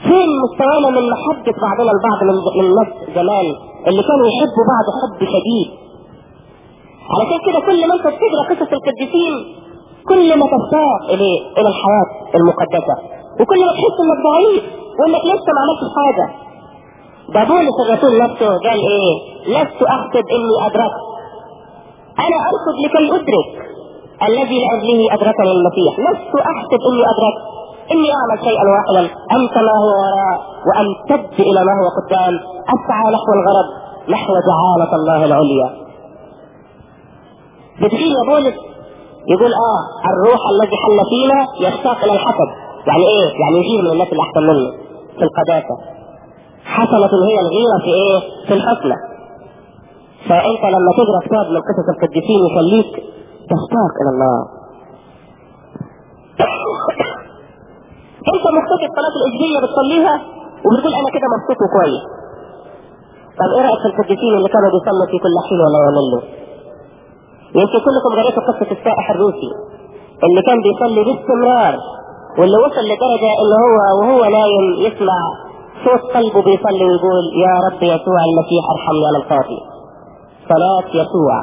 فين مستوانا من محبة بعضنا البعض من من الناس زمان اللي كانوا يحبوا بعض حب شديد علشان كده كل ما انت بتقرا قصص القديسين كل ما تشتاق اليه الى الحياة المقدسة وكل ما تحس انك ضعيف وانك لسه ما عملتش حاجة ده بولس الرسول نفسه قال ايه لست احسب اني ادركت انا اركض لكي ادرك الذي لاجله ادركني المسيح لست احسب اني ادركت اني اعمل شيئا واحدا انت ما هو وراء وامتد الى ما هو قدام اسعى نحو الغرض نحو جعالة الله العليا بتقول يا بولس يقول اه الروح الذي حل فينا يشتاق الى الحسد يعني ايه يعني يغير من الناس اللي احسن منه في القداسة حسنة هي الغيرة في ايه في الحسنى فانت لما تقرا كتاب من قصص القديسين يخليك تشتاق الى الله انت مختفي الصلاة الاجبية بتصليها وبتقول انا كده مبسوط وكويس طب ايه رايك في القديسين اللي كانوا بيصلوا في كل حين ولا يملوا يمكن كلكم قريتوا قصة السائح الروسي اللي كان بيصلي باستمرار واللي وصل لدرجة ان هو وهو نايم يسمع صوت قلبه بيصلي ويقول يا رب يسوع المسيح ارحمني انا الخاطئ صلاة يسوع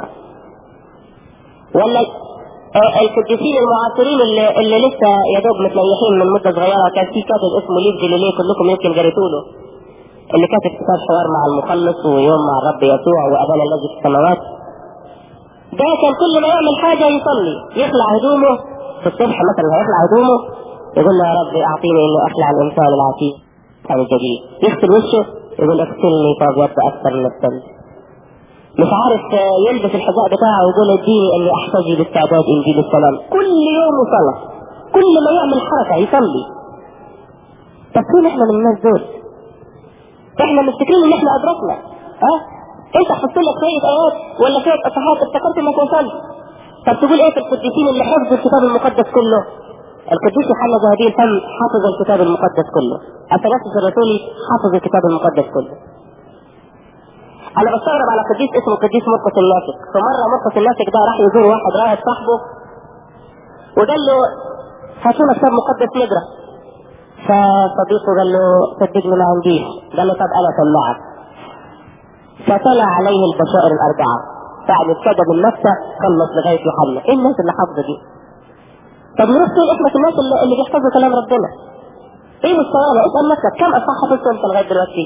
ولا القديسين المعاصرين اللي, اللي لسه يا دوب متليحين من مده صغيره كان في كاتب اسمه ليف جليليه كلكم يمكن قريتوا له اللي كاتب كتاب حوار مع المخلص ويوم مع الرب يسوع وابانا الذي في السماوات ده كان كل ما يعمل حاجه يصلي يخلع هدومه في الصبح مثلا هيخلع هدومه يقول له يا رب اعطيني اني اخلع الانسان العتيق هذا الجديد يغسل وشه يقول اغسلني فابيض اكثر من الثلج مش عارف يلبس الحذاء بتاعه ويقول اديني اني احتجي باستعداد انجيل السلام كل يوم صلاة كل ما يعمل حركة يصلي طب فين احنا من الناس دول احنا مفتكرين ان احنا ادركنا ها انت حط لك شوية ايات ولا شوية اصحاحات افتكرت انك وصلت طب تقول ايه في القديسين اللي حفظوا الكتاب المقدس كله القديس يوحنا ذهبي الفم حفظ الكتاب المقدس كله اثناسيس الرسولي حفظ الكتاب المقدس كله انا بستغرب على قديس اسمه قديس مرقس الناسك فمره مرقس الناسك ده راح يزور واحد راهب صاحبه وقال له هاتونا كتاب مقدس نقرا فصديقه قال له صدقني ما عنديش قال له طب انا سمعك فتلا عليه البشائر الاربعه بعد ابتدى من نفسه خلص لغايه يوحنا ايه الناس اللي حافظه دي؟ طب نروح فين احنا في الناس اللي, اللي بيحفظوا كلام ربنا؟ ايه مستوانا؟ اسال نفسك كم اصحاح حفظت انت لغايه دلوقتي؟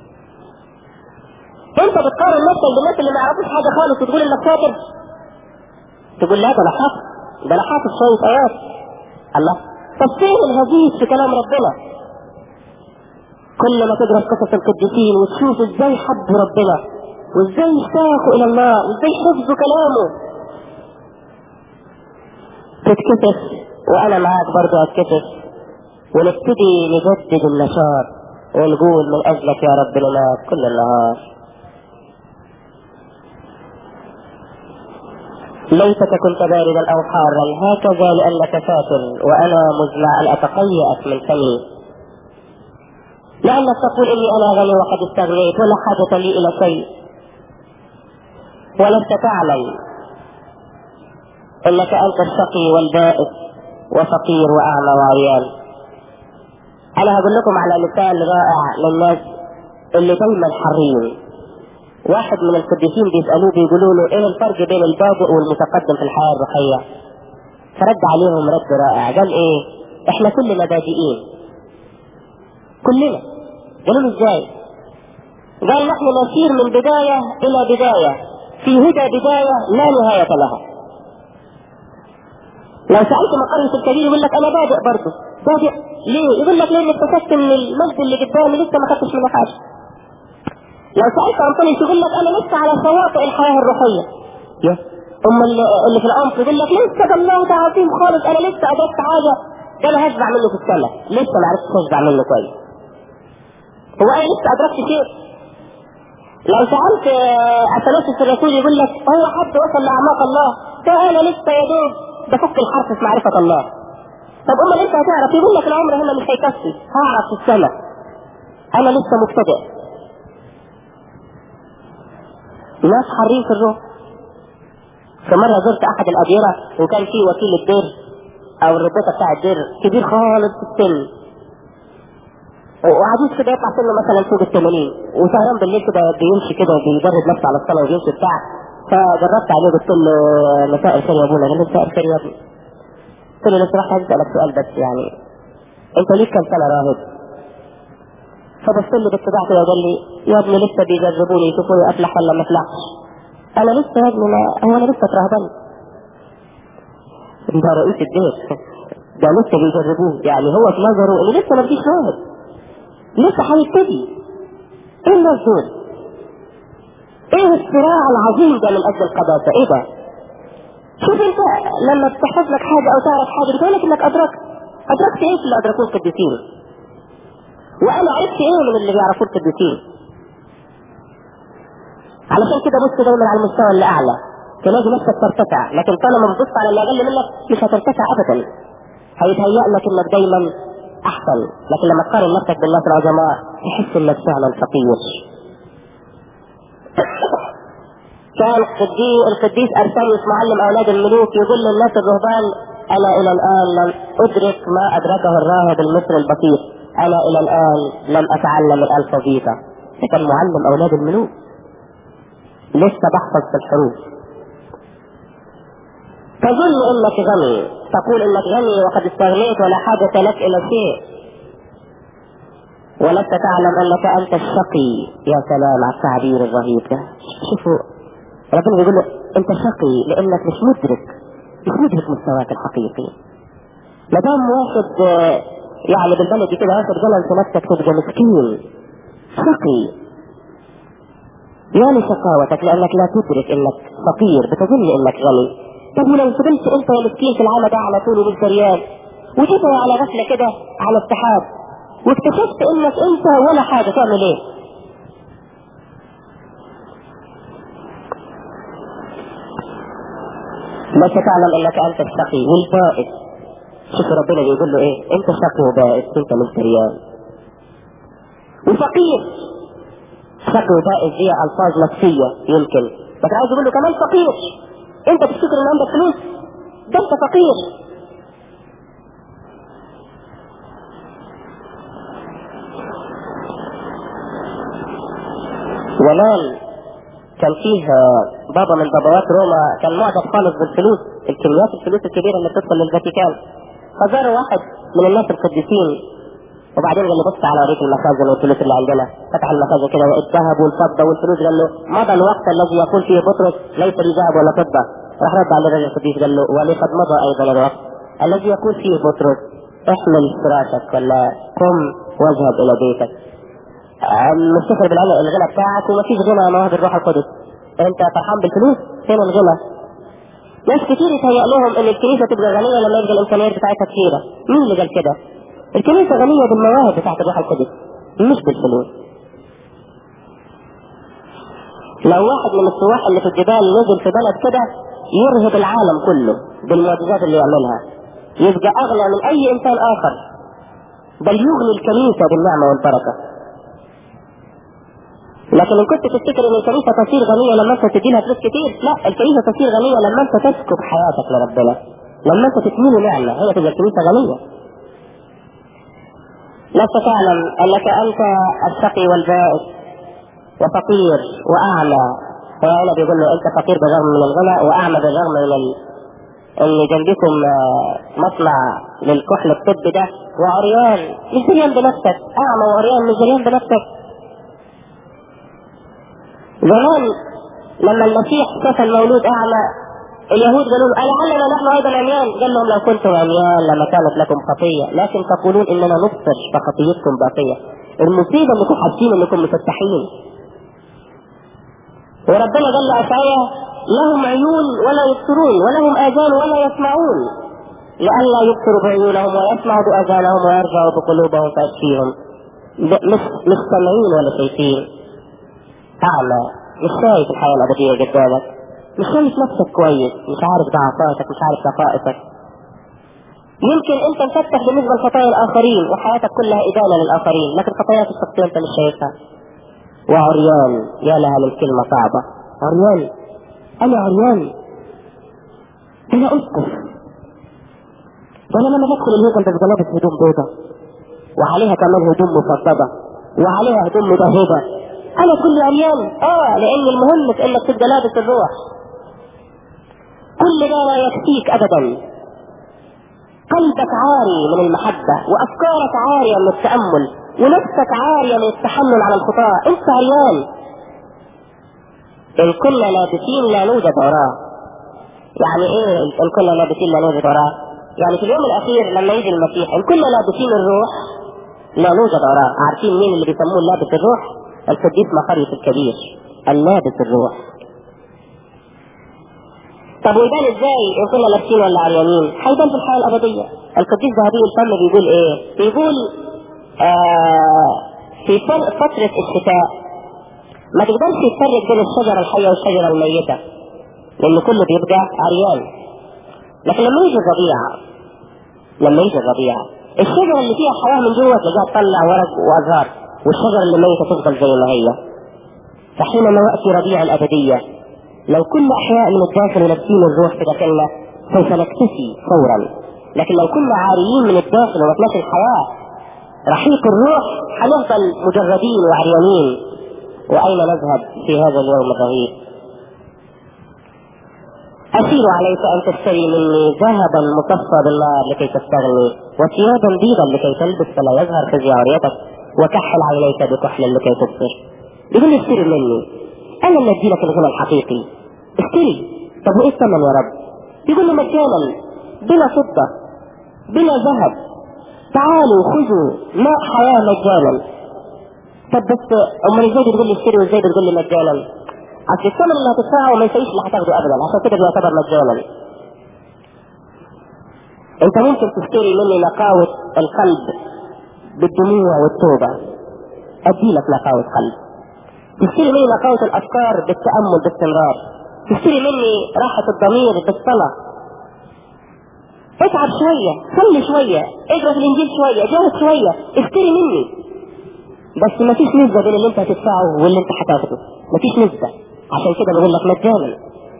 انت بتقارن نفسك بالناس اللي ما يعرفوش حاجه خالص وتقول انك شاطر تقول لا ده انا حافظ ده انا حافظ شويه ايات الله طب فين الهزيز في كلام ربنا كل ما تقرا قصص القديسين وتشوف ازاي حبوا ربنا وازاي اشتاقوا الى الله وازاي حفظوا كلامه تتكسف وانا معاك برضه اتكسف ونبتدي نجدد النشاط ونقول من اجلك يا رب لنا كل النهار ليتك كنت باردا او حارا هكذا لانك فاتر وانا مزمع ان اتقيأس من فمي لانك تقول اني انا غني وقد استغنيت ولا حاجة لي الى شيء ولست تعلم انك انت الشقي والبائس وفقير واعمى وعيان انا هقول لكم على مثال رائع للناس اللي دايما حرين واحد من القديسين بيسألوه بيقولوا له ايه الفرق بين البادئ والمتقدم في الحياة الروحية فرد عليهم رد رائع قال ايه احنا كلنا بادئين كلنا قالوا له ازاي قال نحن نسير من بداية الى بداية في هدى بداية لا نهاية لها لو سألت مقرس الكبير يقول لك انا بادئ برضه بادئ ليه يقول لك لان اكتشفت ان المجد اللي قدامي لسه ما خدتش منه حاجه لو سألت أنطوني يقول لك أنا لسه على شواطئ الحياة الروحية يا أما اللي في العمق يقول لك لسه ده الله ده عظيم خالص أنا لسه أدركت حاجة ده أنا هشبع منه في السنة لسه ما عرفتش أشبع منه كويس هو أنا لسه أدركت شيء لو سألت أثناسيس الرسول يقول لك هو حد وصل لأعماق الله ده أنا لسه يا دوب بفك الحرف في معرفة الله طب أمال أنت هتعرف يقول لك العمر هنا مش هيكفي هعرف في السنة أنا لسه مبتدئ ناس حرين في الروح فمرة زرت أحد الأديرة وكان في وكيل الدير أو الرباطة بتاع الدير كبير خالص في السن وعجوز كده يطلع سنه مثلا فوق ال 80 وسهران بالليل كده بيمشي كده وبيجرب نفسه على الصلاه وبيمشي بتاع فجربت عليه قلت له مساء الخير يا ابونا قال لي مساء الخير يا ابني قلت له لو سمحت عايز اسالك سؤال بس يعني انت ليك كم سنه راهب؟ فبص لي بالصداع كده وقال لي يا ابني لسه بيجربوني يشوفوني افلح ولا ما افلحش انا لسه يا ابني ما هو انا لسه اترهبنت ده رئيس البيت ده لسه بيجربوه يعني هو في نظره انه لسه ما فيش راهب لسه هيبتدي ايه الناس دول؟ ايه الصراع العظيم ده من اجل القداسه؟ ايه ده؟ شوف انت لما تحفظ لك حاجه او تعرف حاجه بتقول لك انك ادركت ادركت ايه في اللي ادركوه القديسين؟ وانا عرفت ايه من اللي بيعرفوه القديسين؟ علشان كده بص دايما على المستوى اللي اعلى تلاقي نفسك ترتفع لكن طالما بتبص على اللي اقل منك مش هترتفع ابدا هيتهيأ لك انك دايما احسن لكن لما تقارن نفسك بالناس العظماء تحس انك فعلا فقير كان قديس القديس ارسليوس معلم اولاد الملوك يقول للناس الرهبان انا الى الان لم ادرك ما ادركه الراهب المصري البسيط انا الى الان لم اتعلم الالفابيتا ده كان معلم اولاد الملوك لسه بحفظ في الحروف تظن انك غني تقول انك غني وقد استغنيت ولا حاجة لك الى شيء ولست تعلم انك انت الشقي يا سلام على التعبير الرهيب ده شوفوا ربنا بيقول له انت شقي لانك مش مدرك مش مدرك مستواك الحقيقي ما دام واخد آه، يعني بالبلدي كده واخد قلم في نفسك تبقى مسكين شقي يعني شقاوتك لانك لا تدرك انك فقير بتظن انك غني طب ولو فضلت انت يا مسكين في العالم ده على طول ومش ريال وجيت على غفله كده على السحاب واكتشفت انك انت ولا حاجه تعمل ايه؟ لست تعلم انك انت الشقي والبائس شوف ربنا بيقول له ايه؟ انت شقي وبائس انت مش ريال وفقير شقي وبائس دي الفاظ نفسيه يمكن لكن عايز يقول له كمان فقير انت تفتكر ان عندك فلوس ده انت فقير زمان كان فيه بابا من بابوات روما كان معجب خالص بالفلوس الكميات الفلوس الكبيره اللي بتدخل للفاتيكان فزار واحد من الناس القديسين وبعدين قال له بص على اوريك المخازن والفلوس اللي عندنا فتح المخازن كده الذهب والفضه والفلوس قال له مضى الوقت الذي يقول فيه بطرس ليس لي ذهب ولا فضه راح رد على الرجل القديس قال له ولقد مضى ايضا الوقت الذي يقول فيه بطرس احمل فراشك ولا قم واذهب الى بيتك مفتخر بالعلم الغنى بتاعك ومفيش غنى مواهب الروح القدس انت فرحان بالفلوس فين الغنى ناس كتير يتهيأ لهم ان الكنيسه تبقى غنيه لما يبقى الامكانيات بتاعتها كثيره مين اللي قال كده؟ الكنيسه غنيه بالمواهب بتاعت الروح القدس مش بالفلوس لو واحد من السواح اللي في الجبال نزل في بلد كده يرهب العالم كله بالمعجزات اللي يعملها يبقى اغنى من اي انسان اخر بل يغني الكنيسه بالنعمه والبركه لكن ان كنت تفتكر ان الكنيسه تصير غنيه لما انت تدي لها فلوس كتير لا الكنيسه تصير غنيه لما انت تسكب حياتك لربنا لما انت تكمل نعمه هي تبقى الكنيسه غنيه لست تعلم انك انت الشقي والبائس وفقير واعمى وهنا بيقول له انت فقير بالرغم من الغنى واعمى بالرغم من ال... ان جنبكم مصنع للكحل الطب ده وعريان مش دريان بنفسك اعمى وعريان مش دريان بنفسك زمان لما المسيح شاف المولود اعمى اليهود قالوا له ألعلنا نحن ايضا عميان قال لهم لو كنتم عميان لما كانت لكم خطيه لكن تقولون اننا نبصر فخطيتكم باقيه المصيبه انكم حاسين انكم مفتحين وربنا قال لاشعياء لهم عيون ولا يبصرون ولهم اذان ولا يسمعون لئلا يبصروا بعيونهم ويسمعوا باذانهم ويرجعوا بقلوبهم فاشفيهم مش مش سامعين ولا شايفين اعمى مش شايف الحياه الابديه قدامك مش شايف نفسك كويس مش عارف ضعفاتك مش عارف دقائقك يمكن انت مفتح بالنسبه لخطايا الاخرين وحياتك كلها ادانه للاخرين لكن خطاياك الشخصيه انت مش شايفها وعريان يا لها من كلمه صعبه عريان انا عريان انا اسقف وانا لما بدخل الهيكل ببقى لابس هدوم بيضاء وعليها كمان هدوم مفضبة وعليها هدوم مدهبة انا كل عريان اه لان المهم في انك تبقى لابس الروح كل ده لا يكفيك ابدا قلبك عاري من المحبة وافكارك عارية من التأمل ونفسك عارية من التحمل على الخطاة انت عريان ان كنا لابسين لا نوجد وراه يعني ايه ان كنا لابسين لا نوجد وراه يعني في اليوم الاخير لما يجي المسيح ان كنا لابسين الروح لا نوجد وراه عارفين مين اللي بيسموه لابس الروح القديس مقرية الكبير اللابس الروح طب ويبان ازاي ان كنا لابسين ولا عريانين هيبان في الحياه الابديه القديس ذهبي الفم بيقول ايه بيقول آه في فتره الشتاء ما تقدرش تفرق بين الشجره الحيه والشجره الميته لان كله بيبقى عريان لكن لما يجي الربيع لما يجي الربيع الشجره اللي فيها حياه من جوه تلاقيها تطلع ورق وازهار والشجره اللي ميته تفضل زي ما هي فحينما ياتي ربيع الابديه لو كل احياء من الداخل ولابسين الروح في داخلنا سوف نكتفي فورا لكن لو كنا عاريين من الداخل وما الحياه رحيق الروح هنفضل مجردين وعريانين واين نذهب في هذا اليوم الرهيب أسير عليك أن تشتري مني ذهبا مصفى بالنار لكي تستغني وثيابا بيضا لكي تلبس فلا يظهر خزي عريتك وكحل عينيك بكحل لكي تبصر يقول اشتري مني انا اللي ادي لك الغنى الحقيقي اشتري طب وايه الثمن يا رب يقول له مجانا بلا فضة بلا ذهب تعالوا خذوا ماء حياة مجانا طب بس امال ازاي بتقول لي اشتري وازاي بتقول لي مجانا اصل الثمن اللي هتدفعه ما يسويش اللي هتاخده ابدا عشان كده بيعتبر مجانا انت ممكن تشتري مني نقاوة القلب بالدموع والتوبة ادي لك نقاوة قلب تشتري مني نقاوة الافكار بالتأمل باستمرار تشتري مني راحة الضمير بالصلاة اتعب شوية صلي شوية اقرا في الانجيل شوية جاهد شوية اشتري مني بس مفيش نسبة بين اللي انت هتدفعه واللي انت هتاخده مفيش نسبة عشان كده بقول لك مجانا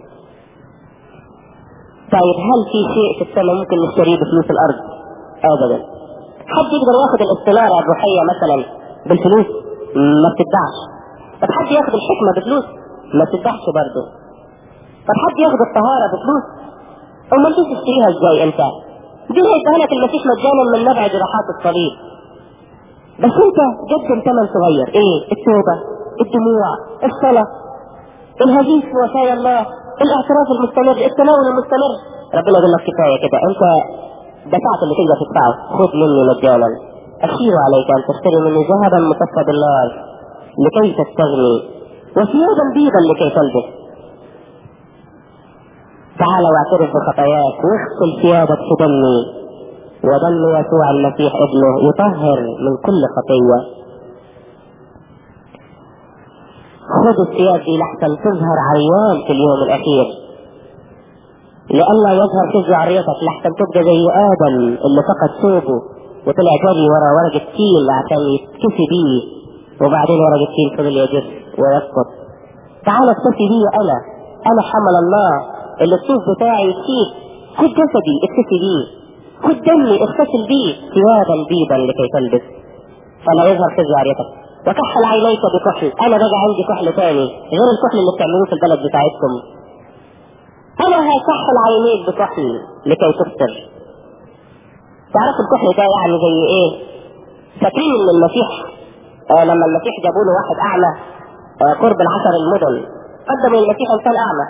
طيب هل في شيء في السماء ممكن نشتريه بفلوس الارض؟ ابدا حد يقدر ياخد الاستنارة الروحية مثلا بالفلوس ما بتتباعش طب حد ياخد الحكمة بفلوس ما بتتباعش برضه طب حد ياخد الطهارة بفلوس امال دي تشتريها ازاي انت دي هيديها لك المسيح مجانا من نبع جراحات الصليب بس انت قدم ثمن صغير ايه التوبة الدموع الصلاة الهديث في وصايا الله الاعتراف المستمر التناول المستمر ربنا يقول لك كفايه كده انت دفعت اللي تقدر تدفعه خذ مني مجانا اشير عليك ان تشتري مني ذهبا مصفى بالنار لكي تستغني وثيابا بيضا لكي تلبس تعال واعترف بخطاياك واغسل ثيابك في دمي ودم يسوع المسيح ابنه يطهر من كل خطيه خذ الثياب دي لحسن تظهر عريان في اليوم الاخير لئلا يظهر خزي عريتك لحسن تبقى زي ادم اللي فقد ثوبه وطلع جري ورا ورقة تيل عشان يتكفي بيه وبعدين ورقة تيل فضل يجف ويسقط تعال اكتفي بيه انا انا حمل الله اللي الصوف بتاعي يكفيك خد جسدي اكتفي بيه خد دمي اغتسل بيه ثيابا بيضا لكي تلبس فلا يظهر خزي عريتك وكحل عينيك بكحل انا بقى عندي كحل ثاني غير الكحل اللي بتعملوه في البلد بتاعتكم انا هكحل عينيك بكحل لكي تفطر تعرف الكحل ده يعني زي ايه فاكرين ان المسيح آه لما المسيح جابوا له واحد اعمى آه قرب العشر المدن قدموا المسيح انسان اعمى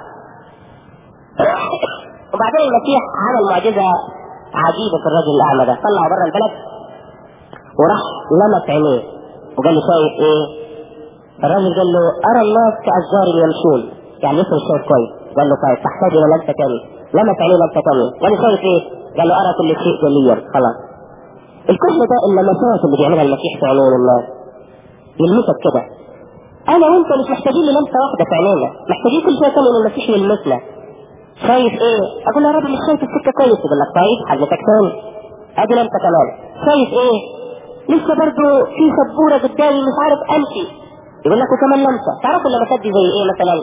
وبعدين المسيح عمل معجزة عجيبة في الرجل الأعمى ده طلع بره البلد وراح لمس عينيه وقال له شايف ايه؟ الراجل قال له أرى الناس كأشجار يمشون يعني يسمع شايف كويس قال له طيب تحتاج إلى لمسة تانية لمس عينيه لمسة تانية قال له شايف ايه؟ قال له أرى كل شيء جليا خلاص الكحل ده اللمسات اللي بيعملها المسيح في عيون الناس يلمسك كده انا وانت مش محتاجين للمسه واحده في عينينا محتاجين كل شويه تاني ان المسيح يلمسنا شايف ايه اقول يا رب مش شايف السكه كويس يقول لك طيب حضرتك تاني ادي انت كمان شايف ايه لسه برضه في سبوره قدامي مش عارف امشي يقول لك وكمان لمسه تعرفوا اللمسات دي زي ايه مثلا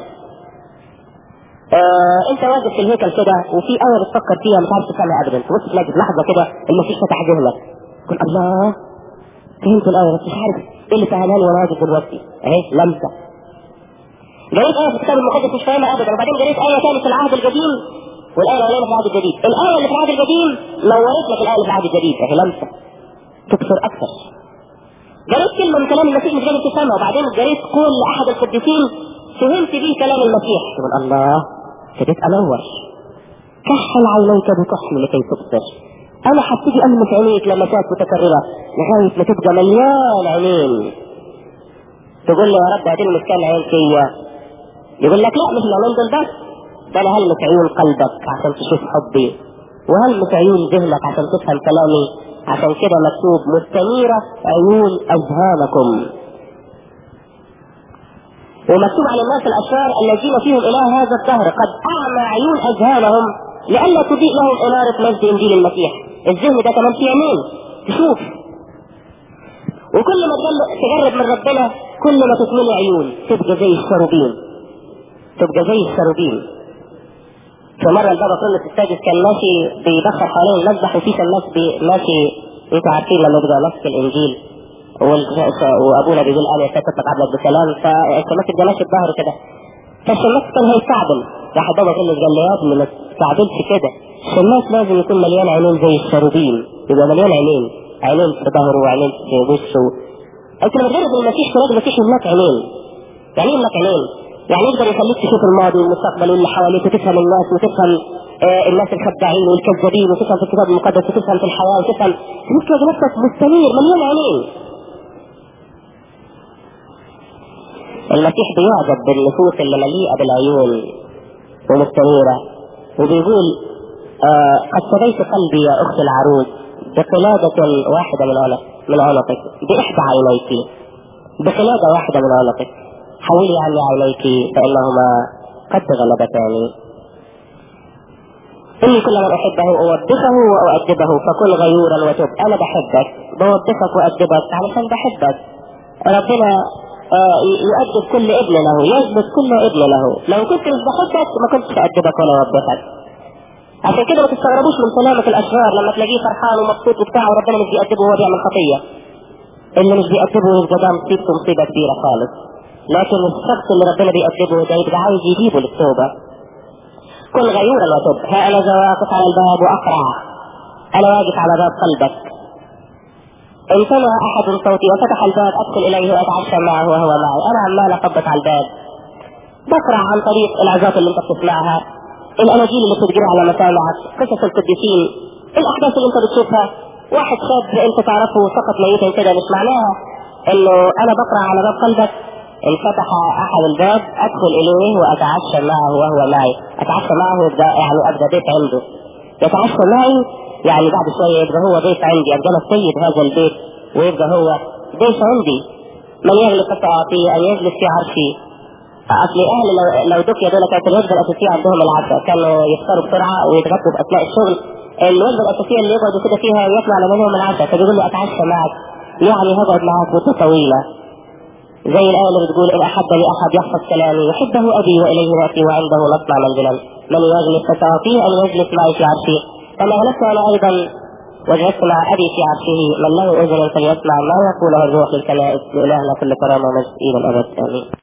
آه انت واقف في الهيكل كده وفي ايه بتفكر فيها مش عارف تفهمها ابدا تبص تلاقي في لحظه كده المسيح فتح ذهنك تقول الله فهمت الآية بس مش عارف ايه اللي فهمها لي وانا واقف دلوقتي اهي لمسة قريت آية في الكتاب المقدس مش فاهمها أبدا وبعدين قريت آية ثانية في العهد القديم والآية الأولانية في العهد الجديد الآية اللي في العهد القديم نورت لك الآية اللي في العهد الجديد اهي لمسة تكثر أكثر قريت كلمة من كلام المسيح مش قادر تفهمها وبعدين قريت قول لأحد القديسين فهمت بيه كلام المسيح تقول الله ابتديت أنور كحل عينيك بكحل لكي تبصر انا هبتدي المس عينيك لمسات متكررة لغاية ما تبقى مليان عينين تقول له يا رب هتلمس كام عين فيا يقول لك لا مش العينين دول بس ده انا هلمس عيون قلبك عشان تشوف حبي وهلمس عيون ذهنك عشان تفهم كلامي عشان كده مكتوب مستنيرة عيون اذهانكم ومكتوب على الناس الاشرار الذين فيهم اله هذا الدهر قد اعمى عيون اذهانهم لئلا تضيء لهم اناره مجد انجيل المسيح الذهن ده كمان فيه عينين تشوف وكل ما تجرب من ربنا كل ما تتملي عيون تبقى زي الشروبين تبقى زي الشروبين في مرة البابا كرولوس السادس كان ماشي بيبخر حوالين المذبح وفي شماس ماشي انتوا عارفين لما بيبقى ماسك الانجيل وابونا بيقول انا يا ساتر قبلك بسلام فالشماس يبقى ماشي بظهره كده فالشماس كان هيستعبل راح البابا كرولوس قال له يا ابني ما تستعبلش كده الشماس لازم يكون مليان عينين زي الشروبين يبقى مليان عينين عينين في ظهره وعينين في وشه انت لما تجرب المسيح تلاقي المسيح يملك عينين يعني يملك عينين يعني يقدر يخليك تشوف الماضي والمستقبل واللي حواليك وتفهم الناس وتفهم آه الناس الخداعين والكذابين وتفهم في الكتاب المقدس وتفهم في الحياه وتفهم تلاقي نفسك مستنير مليان عينين المسيح بيعجب بالنفوس اللي مليئه بالعيون ومستنيره وبيقول آه قد سبيت قلبي يا اخت العروس بقلادة واحدة من عنق من عنقك بإحدى عينيك بقلادة واحدة من عنقك حولي عني عينيك فإنهما قد غلبتاني إني كل من أحبه أوبخه وأؤدبه فكن غيورا وتب أنا بحبك بوبخك وأدبك علشان بحبك ربنا آه يؤدب كل ابن له يثبت كل ابن له لو كنت مش بحبك ما كنتش أؤدبك ولا أوبخك عشان كده ما تستغربوش من سلامة الأشرار لما تلاقيه فرحان ومبسوط وبتاع وربنا مش بيأدبه وهو بيعمل خطية اللي مش بيأدبه يبقى ده مصيبته مصيبة كبيرة خالص لكن الشخص اللي ربنا بيأدبه ده يبقى عايز يجيبه للتوبة كن غيورا وتب ها أنا ذا واقف على الباب وأقرع أنا واقف على باب قلبك إن سمع أحد صوتي وفتح الباب أدخل إليه وأتعشى معه وهو معي أنا عمال أخبط على الباب بقرع عن طريق العظات اللي أنت بتسمعها الاناجيل اللي بتجري على مسامعك قصص القديسين الاحداث اللي انت بتشوفها واحد شاب انت تعرفه سقط ميتا كده مش معناها انه انا بقرا على باب قلبك انفتح احد الباب ادخل اليه واتعشى معه وهو معي اتعشى معه يبقى يعني ابدا بيت عنده يتعشى معي يعني بعد شويه يبقى هو بيت عندي ابقى انا سيد هذا البيت ويبقى هو بيت عندي من يغلق فاعطيه ان يجلس في عرشي اصل اهل لو لو دكيا دول كانت الوجبه الاساسيه عندهم العشاء كانوا يفطروا بسرعه ويتغدوا في اثناء الشغل الوجبه الاساسيه اللي يقعدوا كده فيها يطلع لهم العشاء فبيقول له اتعشى معك يعني هقعد معك مده طويله زي الايه اللي بتقول ان احبني احد يحفظ كلامي يحبه ابي واليه ناتي وعنده نصنع منزلا من يجلس فساعطيه ان يجلس معي في عرشي كما جلست انا ايضا وجلست مع ابي في عرشه من له اذن فليسمع ما يقوله الروح للكنائس لالهنا كل كرامه ومجد الى الابد امين